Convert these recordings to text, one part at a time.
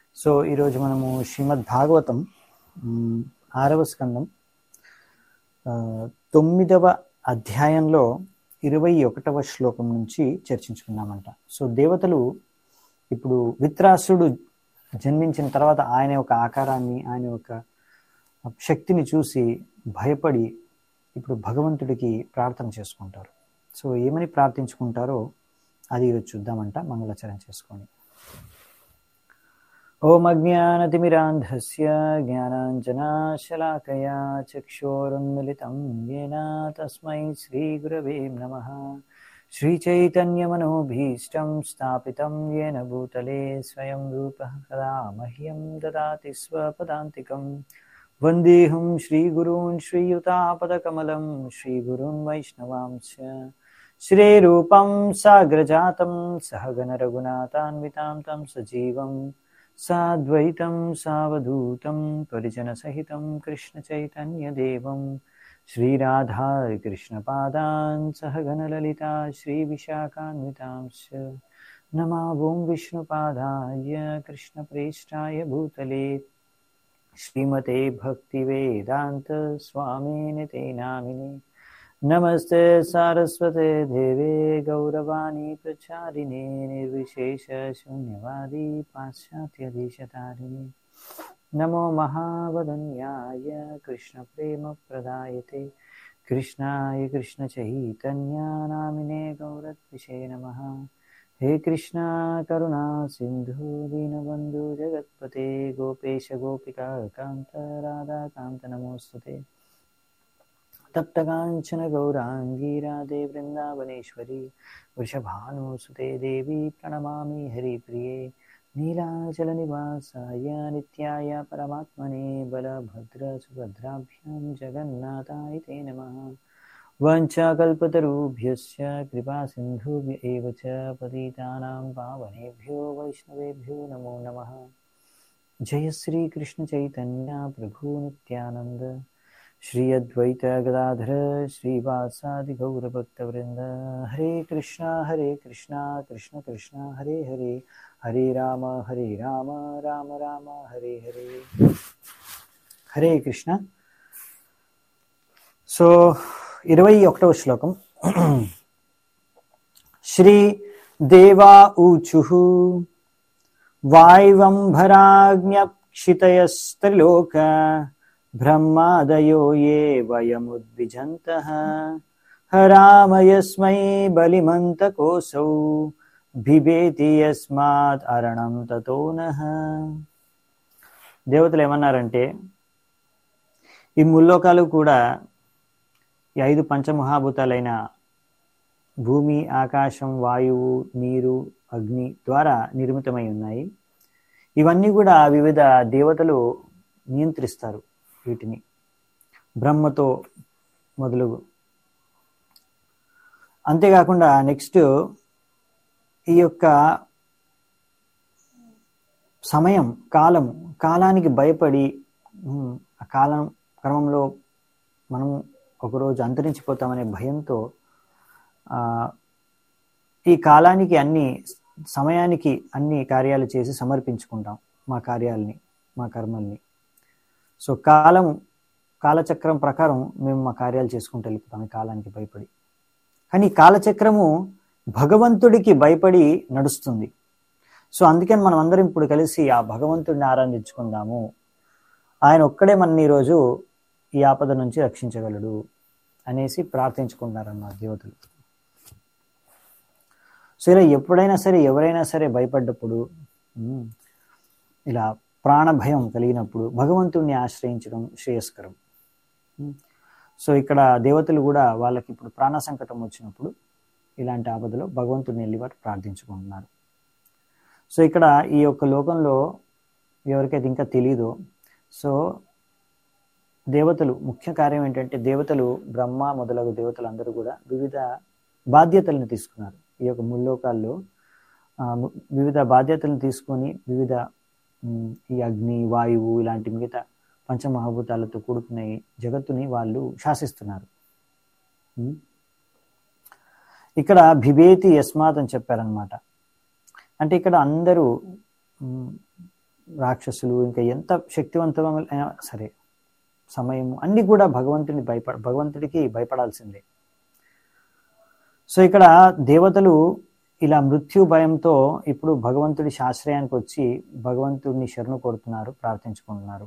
So ఈరోజు మనము శ్రీమద్ భాగవతం మ్, ఆరవ స్కందం ఆ, తొమ్మిదవ అధ్యాయంలో ఇరవై ఒకటవ శ్లోకం నుంచి చర్చించుకున్నామంట సో దేవతలు ఇప్పుడు విత్రాసుడు జన్మించిన తర్వాత ఆయన యొక్క ఆకారాన్ని ఆయన యొక్క శక్తిని చూసి భయపడి ఇప్పుడు భగవంతుడికి ప్రార్థన చేసుకుంటారు సో ఏమని ప్రార్థించుకుంటారో అది ఈరోజు చూద్దామంట మంగళాచరణ చేసుకొని ఓం అజ్ఞానతిమిరాంధస్య జ్ఞానాంజనాశలాకయా చక్షోరున్మిలితం येन తస్మై శ్రీగురవే నమః श्रीचैतन्यमनोभीष्टं स्थापितं येन भूतले स्वयं रूपः कदा मह्यं ददाति स्वपदान्तिकं वन्देऽहं श्रीगुरून् श्रीयुतापदकमलं श्रीगुरून् वैष्णवांश्च श्रीरूपं साग्रजातं सहगणरघुनाथान्वितां तं सजीवं साद्वैतं सावधूतं परिजनसहितं कृष्णचैतन्यदेवं श्रीराधाकृष्णपादान् सहगणललिता श्रीविशाखान्वितांश्च नमावों विष्णुपादाय कृष्णप्रेष्ठाय भूतले श्रीमते भक्तिवेदान्तस्वामिनि ते नामिने नमस्ते सारस्वते देवे गौरवाणी प्रचारिणे निर्विशेषशून्यवादी पाश्चात्यधीशतारिणे नमो महावदन्याय कृष्णप्रेमप्रदायते कृष्णाय कृष्णचैतन्यानामिने गौरद्विषे नमः हे कृष्णा करुणा सिन्धु दीनबन्धु जगत्पते गोपेश गोपिका कान्त राधाकान्त नमोऽस्तुते तप्तकाञ्चन गौराङ्गी राधे वृन्दावनेश्वरी वृषभानुसुते देवी प्रणमामि हरिप्रिये नीलाचलनिवासाय नित्याय परमात्मने बलभद्रसुभद्राभ्यां जगन्नाथाय ते नमः वञ्चाकल्पतरुभ्यश्च कृपासिन्धुभ्य एव च पतितानां पावनेभ्यो वैष्णवेभ्यो नमो नमः जय श्रीकृष्णचैतन्य प्रभु नित्यानन्द श्री अद्वैत गदाधर श्रीवासादिगौरभक्तवृन्द हरे कृष्णा हरे कृष्णा कृष्ण कृष्णा हरे हरे हरे राम हरे राम राम राम हरे हरे హరే కృష్ణ సో ఇరవై ఒకటవ శ్లోకం శ్రీ దేవా ఊచు వాయువంభరాజ్ఞక్షితయస్త్రిలోక బ్రహ్మాదయో ఏ వయముద్విజంత హరామయస్మై బలిమంతకోసౌ బిబేతి యస్మాత్ అరణం తతో నః దేవతలు ఏమన్నారంటే ఈ ముల్లోకాలు కూడా ఈ ఐదు పంచమహాభూతాలైన భూమి ఆకాశం వాయువు నీరు అగ్ని ద్వారా నిర్మితమై ఉన్నాయి ఇవన్నీ కూడా వివిధ దేవతలు నియంత్రిస్తారు వీటిని బ్రహ్మతో మొదలుగు అంతేకాకుండా నెక్స్ట్ ఈ యొక్క సమయం కాలం కాలానికి భయపడి ఉమ్, ఆ కాలం క్రమంలో మనం ఒకరోజు అంతరించిపోతామనే భయంతో ఆ, ఈ కాలానికి అన్ని సమయానికి అన్ని కార్యాలు చేసి సమర్పించుకుంటాం మా కార్యాలని మా కర్మల్ని సో కాలం కాలచక్రం ప్రకారం మేము మా కార్యాలు చేసుకుంటూ వెళ్ళిపోతాం ఈ కాలానికి భయపడి కానీ ఈ కాలచక్రము భగవంతుడికి భయపడి నడుస్తుంది సో అందుకని మనం అందరం ఇప్పుడు కలిసి ఆ భగవంతుడిని ఆరాధించుకుందాము ఆయన ఒక్కడే మన ఈరోజు ఈ ఆపద నుంచి రక్షించగలడు అనేసి ప్రార్థించుకుంటున్నారన్నమాట దేవతలు సో ఇలా ఎప్పుడైనా సరే ఎవరైనా సరే భయపడ్డప్పుడు ఉమ్, ఇలా ప్రాణ భయం కలిగినప్పుడు భగవంతుడిని ఆశ్రయించడం శ్రేయస్కరం ఉమ్, సో ఇక్కడ దేవతలు కూడా వాళ్ళకి ఇప్పుడు ప్రాణ సంకటం వచ్చినప్పుడు ఇలాంటి ఆపదలో భగవంతుడిని వెళ్ళి వారు ప్రార్థించుకుంటున్నారు సో ఇక్కడ ఈ యొక్క లోకంలో ఎవరికైతే ఇంకా తెలీదో సో దేవతలు ముఖ్య కార్యం ఏంటంటే దేవతలు బ్రహ్మ మొదలగు దేవతలు అందరూ కూడా వివిధ బాధ్యతలను తీసుకున్నారు ఈ యొక్క ముల్లోకాల్లో ఆ, ము- వివిధ బాధ్యతలను తీసుకొని వివిధ ఉమ్, ఈ అగ్ని వాయువు ఇలాంటి మిగతా పంచమహాభూతాలతో కూడుకున్న ఈ జగత్తుని వాళ్ళు శాసిస్తున్నారు ఉమ్. ఇక్కడ బిభేతి యస్మాత్ అని చెప్పారనమాట అంటే ఇక్కడ అందరూ మ్, రాక్షసులు ఇంకా ఎంత శక్తివంతమైన సరే సమయము అన్ని కూడా భగవంతుని భయపడ భగవంతుడికి భయపడాల్సిందే సో ఇక్కడ దేవతలు ఇలా మృత్యు భయంతో ఇప్పుడు భగవంతుడి శాశ్రయానికి వచ్చి భగవంతుడిని శరణు కొడుతున్నారు ప్రార్థించుకుంటున్నారు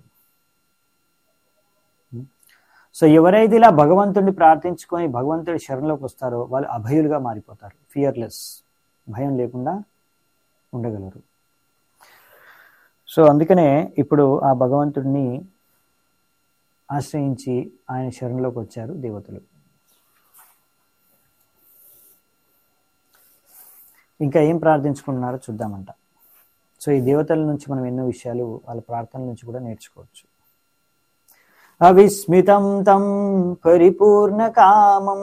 సో ఎవరైతే ఇలా భగవంతుడిని ప్రార్థించుకొని భగవంతుడి శరణలోకి వస్తారో వాళ్ళు అభయులుగా మారిపోతారు ఫియర్లెస్ భయం లేకుండా ఉండగలరు సో అందుకనే ఇప్పుడు ఆ భగవంతుడిని ఆశ్రయించి ఆయన శరణలోకి వచ్చారు దేవతలు ఇంకా ఏం ప్రార్థించుకుంటున్నారో చూద్దామంట సో ఈ దేవతల నుంచి మనం ఎన్నో విషయాలు వాళ్ళ ప్రార్థనల నుంచి కూడా నేర్చుకోవచ్చు అవిస్మితం తం పరిపూర్ణ కామం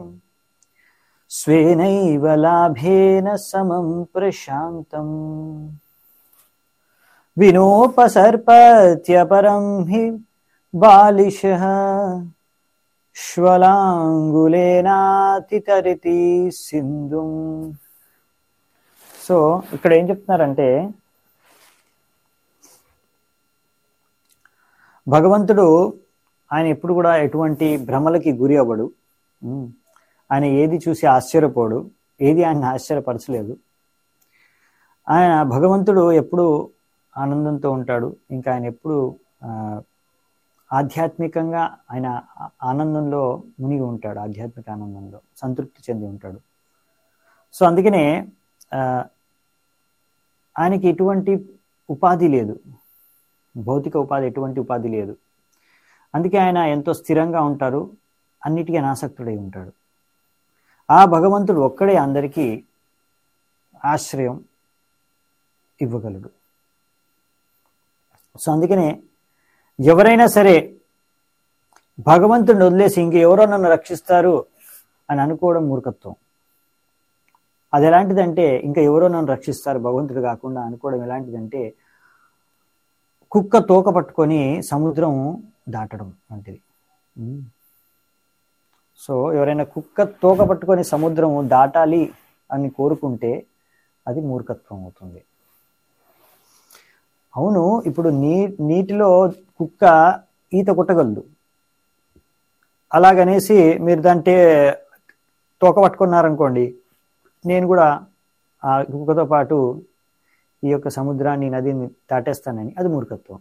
స్వేనైవ లాభేన సమం ప్రశాంతం వినోపసర్పత్యపరం హి బాలిష శ్వలాంగులేనాతితరితి సింధు సో ఇక్కడ ఏం చెప్తున్నారంటే భగవంతుడు ఆయన ఎప్పుడు కూడా ఎటువంటి భ్రమలకి గురి అవ్వడు ఉమ్. ఆయన ఏది చూసి ఆశ్చర్యపోడు ఏది ఆయన ఆశ్చర్యపరచలేదు ఆయన భగవంతుడు ఎప్పుడు ఆనందంతో ఉంటాడు ఇంకా ఆయన ఎప్పుడు ఆ, ఆధ్యాత్మికంగా ఆయన ఆ- ఆనందంలో మునిగి ఉంటాడు ఆధ్యాత్మిక ఆనందంలో సంతృప్తి చెంది ఉంటాడు సో అందుకనే ఆ, ఆయనకి ఎటువంటి ఉపాధి లేదు భౌతిక ఉపాధి ఎటువంటి ఉపాధి లేదు అందుకే ఆయన ఎంతో స్థిరంగా ఉంటారు అన్నిటికీ అనాసక్తుడై ఉంటాడు ఆ భగవంతుడు ఒక్కడే అందరికీ ఆశ్రయం ఇవ్వగలడు సో అందుకనే ఎవరైనా సరే భగవంతుడిని వదిలేసి ఇంకెవరో నన్ను రక్షిస్తారు అని అనుకోవడం మూర్ఖత్వం అది ఎలాంటిదంటే ఇంకా ఎవరో నన్ను రక్షిస్తారు భగవంతుడు కాకుండా అనుకోవడం ఎలాంటిదంటే కుక్క తోక పట్టుకొని సముద్రం దాటడం వంటిది ఉమ్. సో ఎవరైనా కుక్క తోక పట్టుకొని సముద్రం దాటాలి అని కోరుకుంటే అది మూర్ఖత్వం అవుతుంది అవును ఇప్పుడు నీ నీటిలో కుక్క ఈత కొట్టగలదు అలాగనేసి మీరు దాంటే తోక పట్టుకున్నారనుకోండి నేను కూడా ఆ కుక్కతో పాటు ఈ యొక్క సముద్రాన్ని నదిని దాటేస్తానని అది మూర్ఖత్వం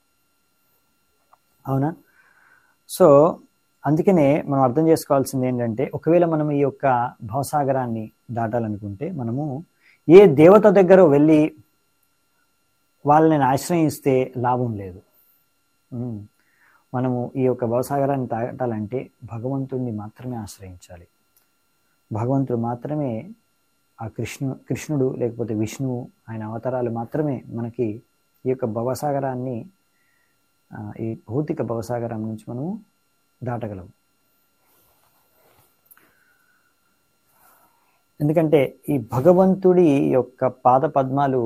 అవునా సో అందుకనే మనం అర్థం చేసుకోవాల్సింది ఏంటంటే ఒకవేళ మనం ఈ యొక్క భవసాగరాన్ని దాటాలనుకుంటే మనము ఏ దేవత దగ్గర వెళ్ళి వాళ్ళని ఆశ్రయిస్తే లాభం లేదు ఉమ్. మనము ఈ యొక్క భవసాగరాన్ని దాటాలంటే భగవంతుడిని మాత్రమే ఆశ్రయించాలి భగవంతుడు మాత్రమే ఆ కృష్ణు కృష్ణుడు లేకపోతే విష్ణువు ఆయన అవతారాలు మాత్రమే మనకి ఈ యొక్క భవసాగరాన్ని ఆ, ఈ భౌతిక భవసాగరం నుంచి మనము దాటగలం ఎందుకంటే ఈ భగవంతుడి యొక్క పాద పద్మాలు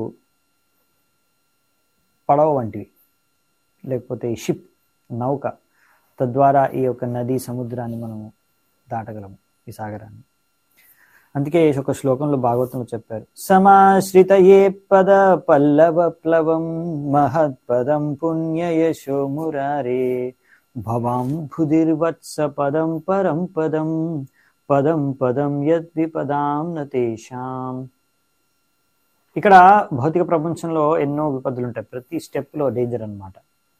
పడవ వంటివి లేకపోతే ఈ షిప్ నౌక తద్వారా ఈ యొక్క నది సముద్రాన్ని మనము దాటగలము ఈ సాగరాన్ని అందుకే ఈ ఒక శ్లోకంలో భాగవతంలో చెప్పారు సమాశ్రిత ఏ పద పల్లవ ప్లవం మహత్పదం పుణ్యయశో మురారే భవాం భుదిర్వత్స పదం పరం పదం పదం పదం యద్విపదాం నతేషాం ఇక్కడ భౌతిక ప్రపంచంలో ఎన్నో విపత్తులు ఉంటాయి ప్రతి స్టెప్లో డేంజర్ అన్నమాట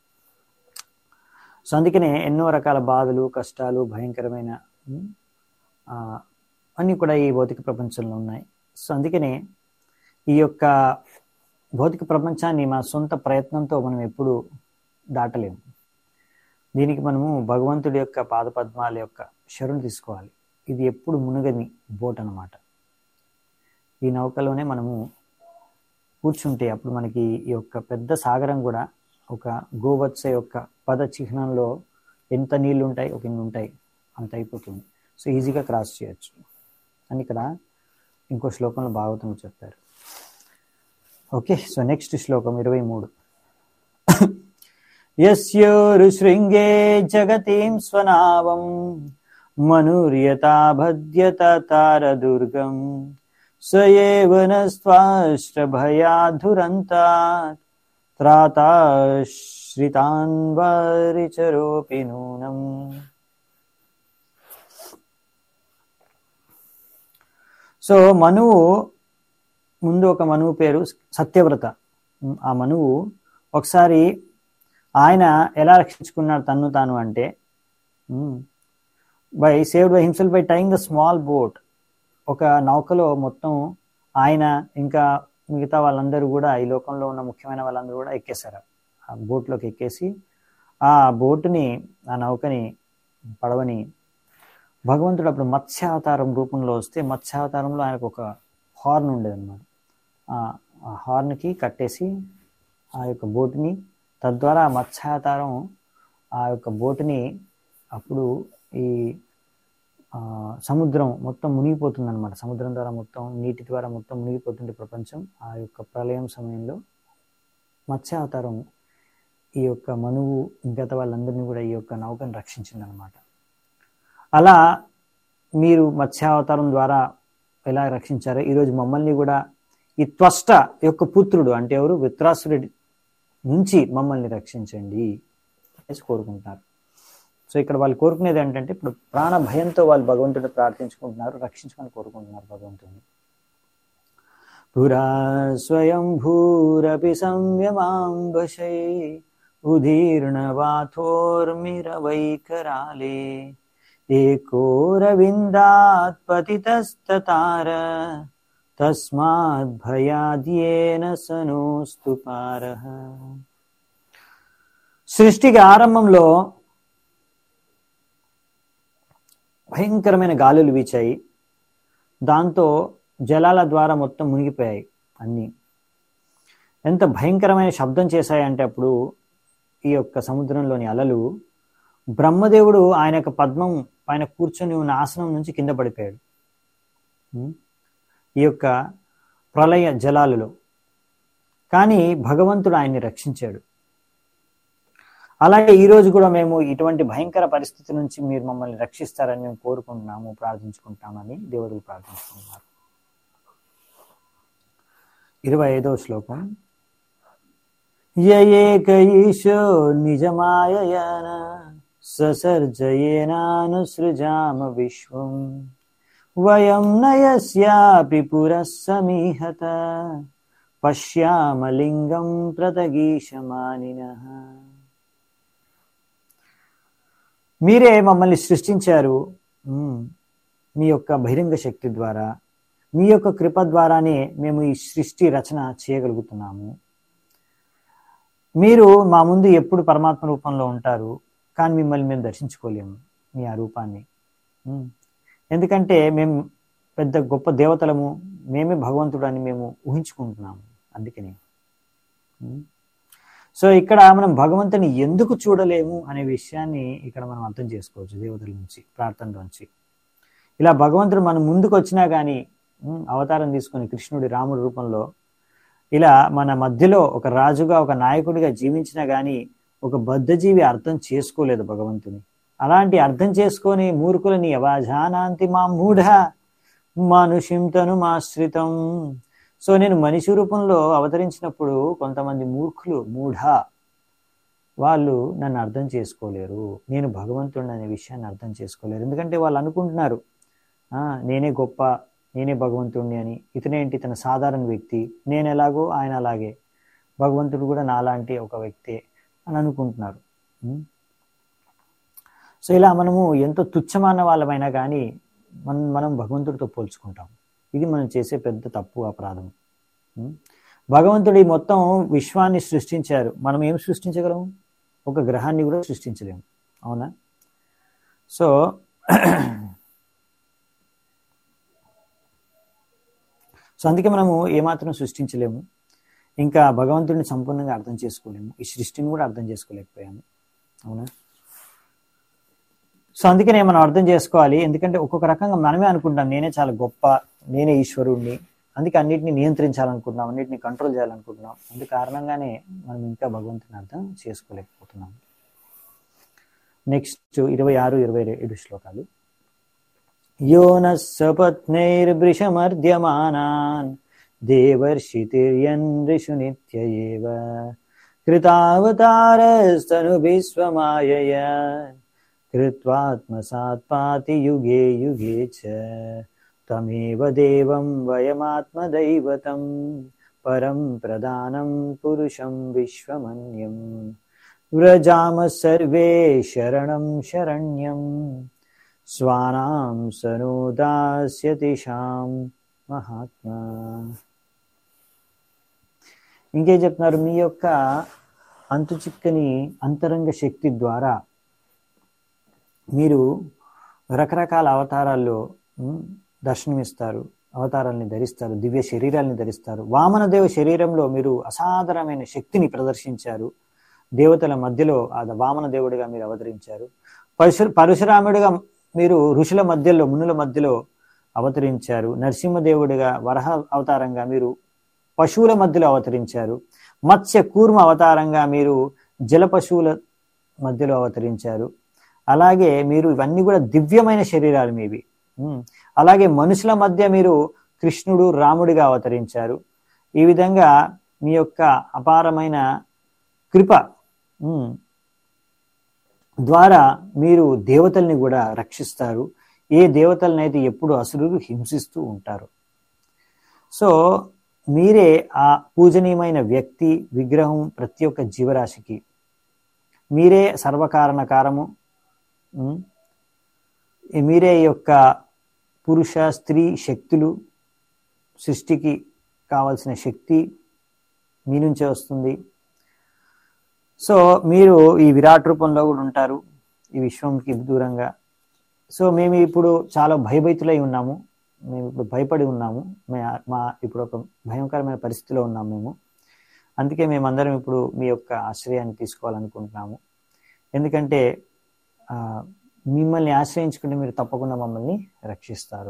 సో అందుకనే ఎన్నో రకాల బాధలు కష్టాలు భయంకరమైన ఉమ్, ఆ, అన్నీ కూడా ఈ భౌతిక ప్రపంచంలో ఉన్నాయి సో అందుకనే ఈ యొక్క భౌతిక ప్రపంచాన్ని మన సొంత ప్రయత్నంతో మనం ఎప్పుడు దాటలేము దీనికి మనము భగవంతుడి యొక్క పాదపద్మాల యొక్క శరణు తీసుకోవాలి ఇది ఎప్పుడు మునుగని బోట్ అన్నమాట ఈ నౌకలోనే మనము కూర్చుంటే అప్పుడు మనకి ఈ యొక్క పెద్ద సాగరం కూడా ఒక గోవత్స యొక్క పద చిహ్నంలో ఎంత నీళ్లు ఉంటాయి ఒక ఇన్ని ఉంటాయి అంత అయిపోతుంది సో ఈజీగా క్రాస్ చేయొచ్చు అని ఇక్కడ ఇంకో శ్లోకంలో భాగవతంలో చెప్పారు ఓకే సో నెక్స్ట్ శ్లోకం ఇరవై మూడు యస్యోరుశృంగే జగతిం స్వనావం మనుర్యతా భద్యత తారదుర్గం స ఏవ నస్త్వాష్టభయాధురంతాత్ త్రాతాశ్రితాన్వారిచరోపి నూనం సో మనువు ముందు ఒక మనువు పేరు సత్యవ్రత ఆ మనువు ఒకసారి ఆయన ఎలా రక్షించుకున్నాడు తన్ను తాను అంటే by saved by himself by tying the small boat ఒక నౌకలో మొత్తం ఆయన ఇంకా మిగతా వాళ్ళందరూ కూడా ఈ లోకంలో ఉన్న ముఖ్యమైన వాళ్ళందరూ కూడా ఎక్కేశారు ఆ బోట్లోకి ఎక్కేసి ఆ బోటుని ఆ నౌకని పడవని భగవంతుడు అప్పుడు మత్స్యావతారం రూపంలో వస్తే మత్స్యావతారంలో ఆయనకు ఒక హార్న్ ఉండేదన్నమాట ఆ హార్న్కి కట్టేసి ఆ యొక్క బోటుని తద్వారా మత్స్యావతారం ఆ యొక్క బోటుని అప్పుడు ఈ సముద్రం మొత్తం మునిగిపోతుంది అనమాట సముద్రం ద్వారా మొత్తం నీటి ద్వారా మొత్తం మునిగిపోతుండే ప్రపంచం ఆ యొక్క ప్రళయం సమయంలో మత్స్యావతారం ఈ యొక్క మనువు మిగతా వాళ్ళందరినీ కూడా ఈ యొక్క నౌకను రక్షించింది అనమాట అలా మీరు మత్స్యావతారం ద్వారా ఎలా రక్షించారో ఈరోజు మమ్మల్ని కూడా ఈ త్వష్ట యొక్క పుత్రుడు అంటే ఎవరు విత్రాసురుడి నుంచి మమ్మల్ని రక్షించండి అనేసి కోరుకుంటున్నారు సో ఇక్కడ వాళ్ళు కోరుకునేది ఏంటంటే ఇప్పుడు ప్రాణ భయంతో వాళ్ళు భగవంతుడిని ప్రార్థించుకుంటున్నారు రక్షించమని కోరుకుంటున్నారు భగవంతుడిని పురా స్వయం భూరపి సంయమాంబశై ఉదీర్ణవాథోర్మిరవైకరాలే ఏకోరవిందాత్ పతితస్తతార తస్మాత్ భయాద్యేన సనోస్తు పారః సృష్టికి ఆరంభంలో భయంకరమైన గాలులు వీచాయి దాంతో జలాల ద్వారా మొత్తం మునిగిపోయాయి అన్నీ ఎంత భయంకరమైన శబ్దం చేశాయంటే అప్పుడు ఈ యొక్క సముద్రంలోని అలలు బ్రహ్మదేవుడు ఆయన యొక్క పద్మం పైన కూర్చొని ఉన్న ఆసనం నుంచి కింద పడిపోయాడు ఈ యొక్క ప్రళయ జలాలలో కానీ భగవంతుడు ఆయన్ని రక్షించాడు అలాగే ఈరోజు కూడా మేము ఇటువంటి భయంకర పరిస్థితి నుంచి మీరు మమ్మల్ని రక్షిస్తారని మేము కోరుకుంటున్నాము ప్రార్థించుకుంటామని దేవుడు ప్రార్థించుకుంటున్నారు ఇరవై ఐదవ శ్లోకం యయేక ఈశో నిజమాయన ససర్జయేనానుసృజామ విశ్వం వయం నయస్యాపి పురస్సమీహత పశ్యామలింగం ప్రతగీషమానిన మీరే మమ్మల్ని సృష్టించారు మీ యొక్క బహిరంగ శక్తి ద్వారా మీ యొక్క కృప ద్వారానే మేము ఈ సృష్టి రచన చేయగలుగుతున్నాము మీరు మా ముందు ఎప్పుడు పరమాత్మ రూపంలో ఉంటారు కానీ మిమ్మల్ని మేము దర్శించుకోలేము మీ ఆ రూపాన్ని ఎందుకంటే మేము పెద్ద గొప్ప దేవతలము మేమే భగవంతుడు అని మేము ఊహించుకుంటున్నాము అందుకని సో ఇక్కడ మనం భగవంతుని ఎందుకు చూడలేము అనే విషయాన్ని ఇక్కడ మనం అర్థం చేసుకోవచ్చు దేవతల నుంచి ప్రార్థన నుంచి ఇలా భగవంతుడు మన ముందుకు వచ్చినా కానీ అవతారం తీసుకొని కృష్ణుడి రాముడి రూపంలో ఇలా మన మధ్యలో ఒక రాజుగా ఒక నాయకుడిగా జీవించినా కానీ ఒక బద్ధజీవి అర్థం చేసుకోలేదు భగవంతుని అలాంటి అర్థం చేసుకొని మూర్ఖులని యవాజానాంతి మా మూఢ మనుషిం తను మాశ్రితం సో నేను మనిషి రూపంలో అవతరించినప్పుడు కొంతమంది మూర్ఖులు మూఢ వాళ్ళు నన్ను అర్థం చేసుకోలేరు నేను భగవంతుడిని అనే విషయాన్ని అర్థం చేసుకోలేరు ఎందుకంటే వాళ్ళు అనుకుంటున్నారు నేనే గొప్ప నేనే భగవంతుడిని అని ఇతనేంటి తన సాధారణ వ్యక్తి నేను ఎలాగో ఆయన అలాగే భగవంతుడు కూడా నాలాంటి ఒక వ్యక్తే అని అనుకుంటున్నారు సో ఇలా మనము ఎంతో తుచ్చమైన వాళ్ళమైనా కానీ మనం మనం భగవంతుడితో పోల్చుకుంటాం ఇది మనం చేసే పెద్ద తప్పు అపరాధం భగవంతుడు ఈ మొత్తం విశ్వాన్ని సృష్టించారు మనం ఏం సృష్టించగలము ఒక గ్రహాన్ని కూడా సృష్టించలేము అవునా సో సో అందుకే మనము ఏమాత్రం సృష్టించలేము ఇంకా భగవంతుడిని సంపూర్ణంగా అర్థం చేసుకోలేము ఈ సృష్టిని కూడా అర్థం చేసుకోలేకపోయాము అవునా సో అందుకనే మనం అర్థం చేసుకోవాలి ఎందుకంటే ఒక్కొక్క రకంగా మనమే అనుకుంటాం నేనే చాలా గొప్ప నేనే ఈశ్వరుణ్ణి అందుకే అన్నిటిని నియంత్రించాలనుకుంటున్నాం అన్నిటిని కంట్రోల్ చేయాలనుకుంటున్నాం అందు కారణంగానే మనం ఇంకా భగవంతుని అర్థం చేసుకోలేకపోతున్నాం నెక్స్ట్ ఇరవై ఆరు ఇరవై ఏడు శ్లోకాలు యోన సపత్నైర్భృషమర్ద్యమానాన్ దేవర్షితిర్యన్ ఋషు నిత్య కృతావతారస్తను విశ్వమాయయ కృత్వాత్మసాత్ పాతి యుగే యుగే చ తమేవ దేవం వయమాత్మదైవతం పరం ప్రధానం పురుషం విశ్వమన్యం వ్రజామ సర్వే శరణం శరణ్యం స్వానాం సనోదాస్యతిషాం మహాత్మా ఇంకేం చెప్తున్నారు మీ యొక్క అంతు చిక్కని అంతరంగ శక్తి ద్వారా మీరు రకరకాల అవతారాల్లో ఉమ్, దర్శనమిస్తారు అవతారాల్ని ధరిస్తారు దివ్య శరీరాల్ని ధరిస్తారు వామనదేవ శరీరంలో మీరు అసాధారణమైన శక్తిని ప్రదర్శించారు దేవతల మధ్యలో ఆ వామన దేవుడిగా మీరు అవతరించారు పరశు పరశురాముడిగా మీరు ఋషుల మధ్యలో మునుల మధ్యలో అవతరించారు నరసింహదేవుడిగా వరహ అవతారంగా మీరు పశువుల మధ్యలో అవతరించారు మత్స్య కూర్మ అవతారంగా మీరు జల పశువుల మధ్యలో అవతరించారు అలాగే మీరు ఇవన్నీ కూడా దివ్యమైన శరీరాలు మీవి ఉమ్. అలాగే మనుషుల మధ్య మీరు కృష్ణుడు రాముడిగా అవతరించారు ఈ విధంగా మీ యొక్క అపారమైన కృప ఉమ్, ద్వారా మీరు దేవతల్ని కూడా రక్షిస్తారు ఏ దేవతలనైతే ఎప్పుడు అసురులు హింసిస్తూ ఉంటారు సో మీరే ఆ పూజనీయమైన వ్యక్తి విగ్రహం ప్రతి ఒక్క జీవరాశికి మీరే సర్వకారణ కారము ఉమ్, ఈ మీరే ఈ యొక్క పురుష స్త్రీ శక్తులు సృష్టికి కావలసిన శక్తి మీ నుంచే వస్తుంది సో మీరు ఈ విరాట్ రూపంలో కూడా ఉంటారు ఈ విశ్వంకి దూరంగా సో మేము ఇప్పుడు చాలా భయభీతులై ఉన్నాము మేము ఇప్పుడు భయపడి ఉన్నాము మే- మా ఇప్పుడు ఒక భయంకరమైన పరిస్థితిలో ఉన్నాము మేము అందుకే మేమందరం ఇప్పుడు మీ యొక్క ఆశ్రయాన్ని తీసుకోవాలనుకుంటున్నాము ఎందుకంటే ఆ, మిమ్మల్ని ఆశ్రయించుకుంటే మీరు తప్పకుండా మమ్మల్ని రక్షిస్తారు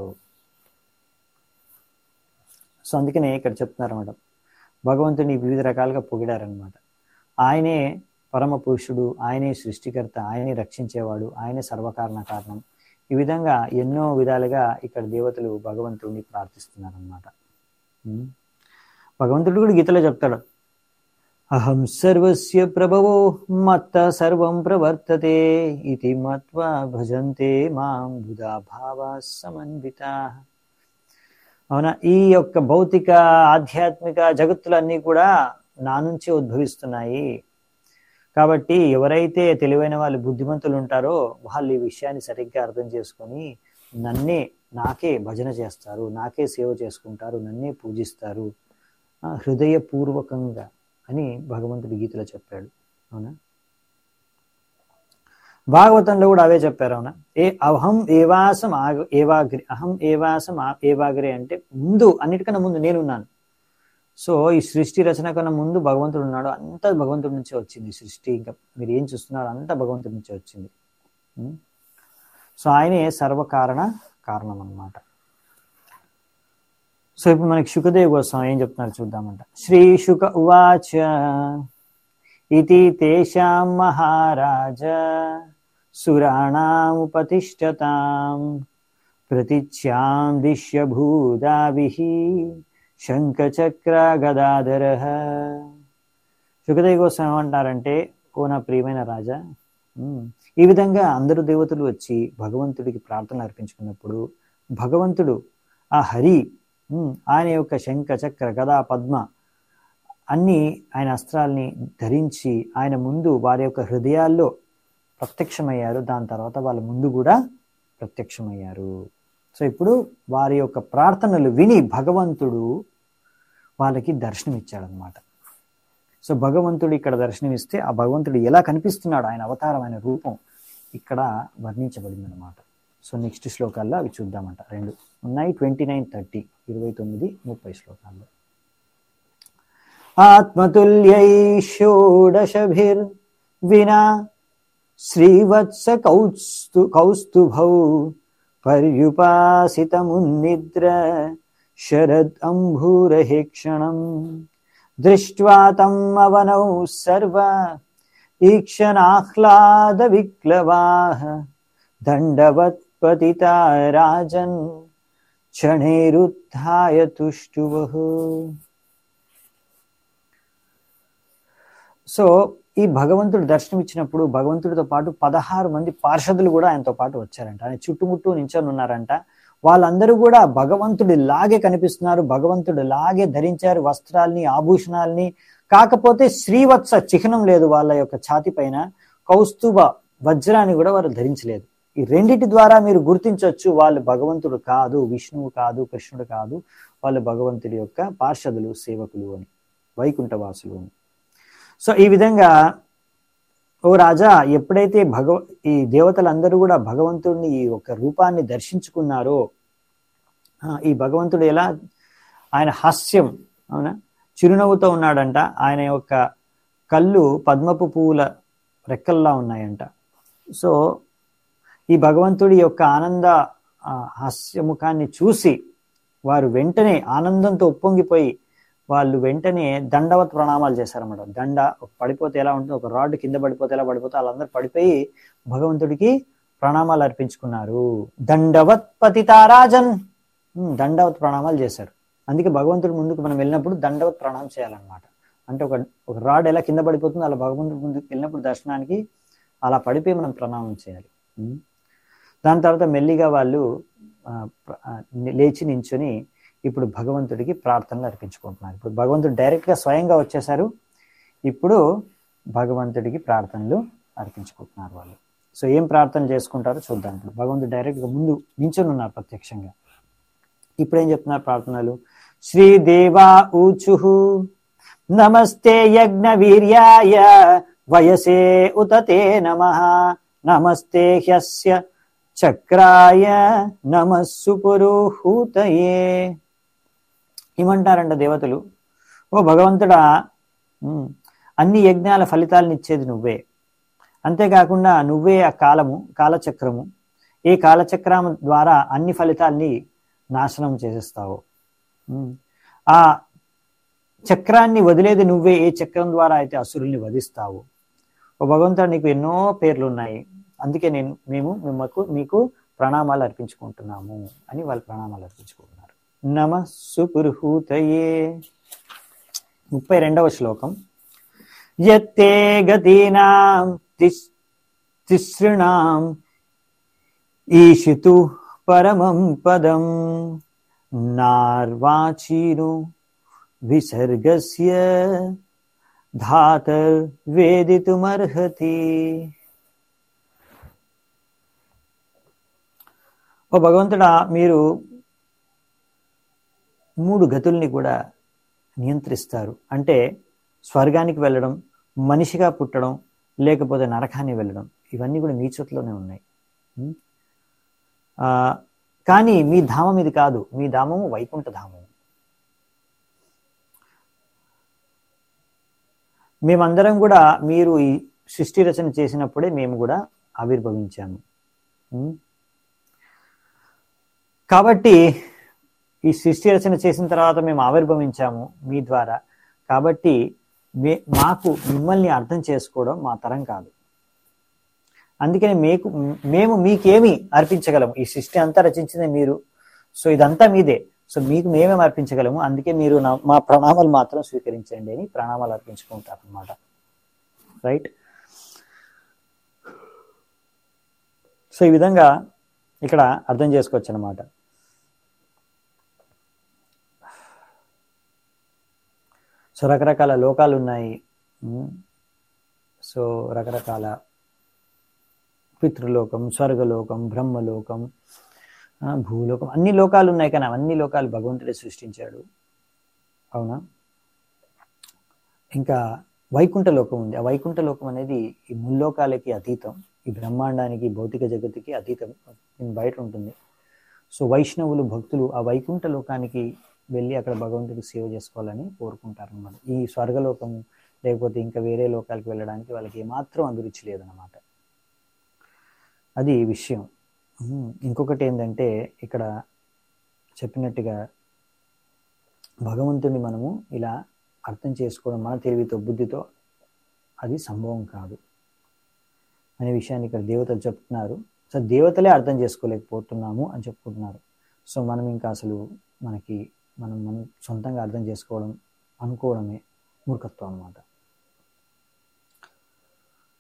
సో అందుకనే ఇక్కడ చెప్తున్నారు అనమాట భగవంతుని వివిధ రకాలుగా పొగిడారనమాట ఆయనే పరమ పురుషుడు ఆయనే సృష్టికర్త ఆయనే రక్షించేవాడు ఆయనే సర్వకారణ కారణం ఈ విధంగా ఎన్నో విధాలుగా ఇక్కడ దేవతలు భగవంతుడిని ప్రార్థిస్తున్నారనమాట భగవంతుడు కూడా గీతలో చెప్తాడు అహం సర్వస్య ప్రభవో మత్త సర్వం ప్రవర్తతే ఇది మత్వా భజంతే మాం బుధా భావా సమన్విత అవునా ఈ యొక్క భౌతిక ఆధ్యాత్మిక జగత్తులన్నీ కూడా నా నుంచే ఉద్భవిస్తున్నాయి కాబట్టి ఎవరైతే తెలివైన వాళ్ళు బుద్ధిమంతులు ఉంటారో వాళ్ళు ఈ విషయాన్ని సరిగ్గా అర్థం చేసుకొని నన్నే నాకే భజన చేస్తారు నాకే సేవ చేసుకుంటారు నన్నే పూజిస్తారు ఆ, హృదయపూర్వకంగా అని భగవంతుడి గీతలో చెప్పాడు అవునా భాగవతంలో కూడా అవే చెప్పారు అవునా ఏ అహం ఏవాసం ఆగ ఏవాగ్రి అహం ఏవాసం ఆ- ఏవాగ్రి అంటే ముందు అన్నిటికన్నా ముందు నేనున్నాను సో ఈ సృష్టి రచన కన్నా ముందు భగవంతుడు ఉన్నాడు అంతా భగవంతుడి నుంచే వచ్చింది ఈ సృష్టి ఇంకా మీరు ఏం చూస్తున్నారు అంతా భగవంతుడి నుంచే వచ్చింది ఉం? సో ఆయనే సర్వకారణ కారణం అన్నమాట సో ఇప్పుడు మనకి శుకదేవ్ కోసం ఏం చెప్తున్నారు చూద్దామంట శ్రీ శుక ఉవాచ ఇది తేషాం మహారాజ సురాణాముపతిష్టతాం ప్రతిచ్యాం దిశ్య భూదాభిః శంఖచక్ర గదాధర శుకదేవి కోసం ఏమంటారంటే ఓ నా ప్రియమైన రాజా ఉమ్, ఈ విధంగా అందరు దేవతలు వచ్చి భగవంతుడికి ప్రార్థనలు అర్పించుకున్నప్పుడు భగవంతుడు ఆ హరి ఉమ్, ఆయన యొక్క శంఖ చక్ర గదా పద్మ అన్ని ఆయన అస్త్రాల్ని ధరించి ఆయన ముందు వారి యొక్క హృదయాల్లో ప్రత్యక్షమయ్యారు దాని తర్వాత వాళ్ళ ముందు కూడా ప్రత్యక్షమయ్యారు సో ఇప్పుడు వారి యొక్క ప్రార్థనలు విని భగవంతుడు వాళ్ళకి దర్శనం ఇచ్చాడనమాట సో భగవంతుడు ఇక్కడ దర్శనమిస్తే ఆ భగవంతుడు ఎలా కనిపిస్తున్నాడు ఆయన అవతారమైన రూపం ఇక్కడ వర్ణించబడింది అనమాట సో నెక్స్ట్ శ్లోకాల్లో అవి చూద్దామంట రెండు ఉన్నాయి ట్వంటీ నైన్ థర్టీ ఇరవై తొమ్మిది ముప్పై శ్లోకాల్లో ఆత్మతుల్యై షోడశభిర్ వినా శ్రీవత్స కౌస్తు కౌస్తుభౌ పర్యుపాసితమున్నిద్ర శరద్ అంభూరహేక్షణం దృష్ట్వా తమ్ అవనౌ సర్వ ఈక్షణాహ్లాద విక్లవాః దండవత్ పతితా రాజన్ క్షణేరుత్థాయ తుష్టువః సో ఈ భగవంతుడు దర్శనం ఇచ్చినప్పుడు భగవంతుడితో పాటు పదహారు మంది పార్షదులు కూడా ఆయనతో పాటు వచ్చారంట ఆయన చుట్టుముట్టు నించొని ఉన్నారంట వాళ్ళందరూ కూడా భగవంతుడి లాగే కనిపిస్తున్నారు భగవంతుడి లాగే ధరించారు వస్త్రాల్ని ఆభూషణాల్ని కాకపోతే శ్రీవత్స చిహ్నం లేదు వాళ్ళ యొక్క ఛాతి పైన కౌస్తుభ వజ్రాన్ని కూడా వారు ధరించలేదు ఈ రెండిటి ద్వారా మీరు గుర్తించవచ్చు వాళ్ళు భగవంతుడు కాదు విష్ణువు కాదు కృష్ణుడు కాదు వాళ్ళు భగవంతుడి యొక్క పార్షదులు సేవకులు అని వైకుంఠవాసులు అని సో ఈ విధంగా ఓ రాజా ఎప్పుడైతే భగవ ఈ దేవతలందరూ కూడా భగవంతుడిని ఈ యొక్క రూపాన్ని దర్శించుకున్నారో ఆ, ఈ భగవంతుడు ఎలా ఆయన హాస్యం అవునా చిరునవ్వుతో ఉన్నాడంట ఆయన యొక్క కళ్ళు పద్మపు పువ్వుల రెక్కల్లా ఉన్నాయంట సో ఈ భగవంతుడి యొక్క ఆనంద ఆ, హాస్యముఖాన్ని చూసి వారు వెంటనే ఆనందంతో ఉప్పొంగిపోయి వాళ్ళు వెంటనే దండవత్ ప్రణామాలు చేశారన్నమాట దండ ఒక పడిపోతే ఎలా ఉంటుంది ఒక రాడ్ కింద పడిపోతే ఎలా పడిపోతే వాళ్ళందరూ పడిపోయి భగవంతుడికి ప్రణామాలు అర్పించుకున్నారు దండవత్ పతితారాజన్ ఉమ్, దండవత్ ప్రణామాలు చేశారు అందుకే భగవంతుడి ముందుకు మనం వెళ్ళినప్పుడు దండవత్ ప్రణామం చేయాలన్నమాట అంటే ఒక ఒక రాడ్ ఎలా కింద పడిపోతుందో అలా భగవంతుడి ముందుకు వెళ్ళినప్పుడు దర్శనానికి అలా పడిపోయి మనం ప్రణామం చేయాలి ఉమ్. దాని తర్వాత మెల్లిగా వాళ్ళు ఆ, ప్ర- ఆ, లేచి నించుని ఇప్పుడు భగవంతుడికి ప్రార్థనలు అర్పించుకుంటున్నారు ఇప్పుడు భగవంతుడు డైరెక్ట్గా స్వయంగా వచ్చేసారు ఇప్పుడు భగవంతుడికి ప్రార్థనలు అర్పించుకుంటున్నారు వాళ్ళు సో ఏం ప్రార్థన చేసుకుంటారో చూద్దాం ఇప్పుడు భగవంతుడు డైరెక్ట్గా ముందు నించుని ఉన్నారు ప్రత్యక్షంగా ఇప్పుడు ఏం చెప్తున్నారు ప్రార్థనలు శ్రీదేవా ఊచు నమస్తే యజ్ఞ వీర్యాయ వయసే ఉతతే నమ నమస్తే హ్యస్య చక్రాయ నమస్సు పురోహూతయే ఏమంటారంట దేవతలు ఓ భగవంతుడా ఉమ్, అన్ని యజ్ఞాల ఫలితాలను ఇచ్చేది నువ్వే అంతేకాకుండా నువ్వే ఆ కాలము కాలచక్రము ఏ కాలచక్రం ద్వారా అన్ని ఫలితాల్ని నాశనం చేసేస్తావు ఉమ్, ఆ చక్రాన్ని వదిలేది నువ్వే ఏ చక్రం ద్వారా అయితే అసురుల్ని వధిస్తావు ఓ భగవంతుడు నీకు ఎన్నో పేర్లు ఉన్నాయి అందుకే నేను మేము మిమ్మకు మీకు ప్రణామాలు అర్పించుకుంటున్నాము అని వాళ్ళు ప్రణామాలు అర్పించుకుంటున్నారు నమ సుపురుహూతయే ముప్పై రెండవ శ్లోకం యత్తే గతీనాం తిస్- తిసృణాం ఈషితు పరమం పదం నార్వాచీను విసర్గస్య ధాతర్ వేదితుమర్హతి ఓ భగవంతుడా మీరు మూడు గతుల్ని కూడా నియంత్రిస్తారు అంటే స్వర్గానికి వెళ్ళడం మనిషిగా పుట్టడం లేకపోతే నరకాన్ని వెళ్ళడం ఇవన్నీ కూడా మీ చేతిలోనే ఉన్నాయి ఉం? ఆ, కానీ మీ ధామం ఇది కాదు మీ ధామము వైకుంఠ ధామము మేమందరం కూడా మీరు ఈ సృష్టి రచన చేసినప్పుడే మేము కూడా ఆవిర్భవించాము ఉం? కాబట్టి ఈ సృష్టి రచన చేసిన తర్వాత మేము ఆవిర్భవించాము మీ ద్వారా కాబట్టి మే మాకు మిమ్మల్ని అర్థం చేసుకోవడం మా తరం కాదు అందుకని మీకు మేము మీకేమి అర్పించగలము ఈ సృష్టి అంతా రచించింది మీరు సో ఇదంతా మీదే సో మీకు మేమేం అర్పించగలము అందుకే మీరు నా- మా ప్రణామాలు మాత్రం స్వీకరించండి అని ప్రణామాలు అర్పించుకుంటారు అనమాట రైట్ సో ఈ విధంగా ఇక్కడ అర్థం చేసుకోవచ్చు అనమాట సో రకరకాల లోకాలు ఉన్నాయి ఉమ్. సో రకరకాల పితృలోకం స్వర్గలోకం బ్రహ్మలోకం ఆ, భూలోకం అన్ని లోకాలు ఉన్నాయి కానీ అవన్నీ లోకాలు భగవంతుడే సృష్టించాడు అవునా ఇంకా వైకుంఠ లోకం ఉంది ఆ వైకుంఠ లోకం అనేది ఈ ముల్లోకాలకి అతీతం ఈ బ్రహ్మాండానికి భౌతిక జగత్తుకి అతీతం దీని బయట ఉంటుంది సో వైష్ణవులు భక్తులు ఆ వైకుంఠ లోకానికి వెళ్ళి అక్కడ భగవంతుడికి సేవ చేసుకోవాలని కోరుకుంటారు అన్నమాట ఈ స్వర్గలోకం లేకపోతే ఇంకా వేరే లోకాలకు వెళ్ళడానికి వాళ్ళకి ఏమాత్రం అభిరుచి లేదన్నమాట అది విషయం ఉమ్, ఇంకొకటి ఏంటంటే ఇక్కడ చెప్పినట్టుగా భగవంతుని మనము ఇలా అర్థం చేసుకోవడం మన తెలివితో బుద్ధితో అది సంభవం కాదు అనే విషయాన్ని ఇక్కడ దేవతలు చెప్తున్నారు సో దేవతలే అర్థం చేసుకోలేకపోతున్నాము అని చెప్పుకుంటున్నారు సో మనం ఇంకా అసలు మనకి మనం మనం సొంతంగా అర్థం చేసుకోవడం అనుకోవడమే మూర్ఖత్వం అన్నమాట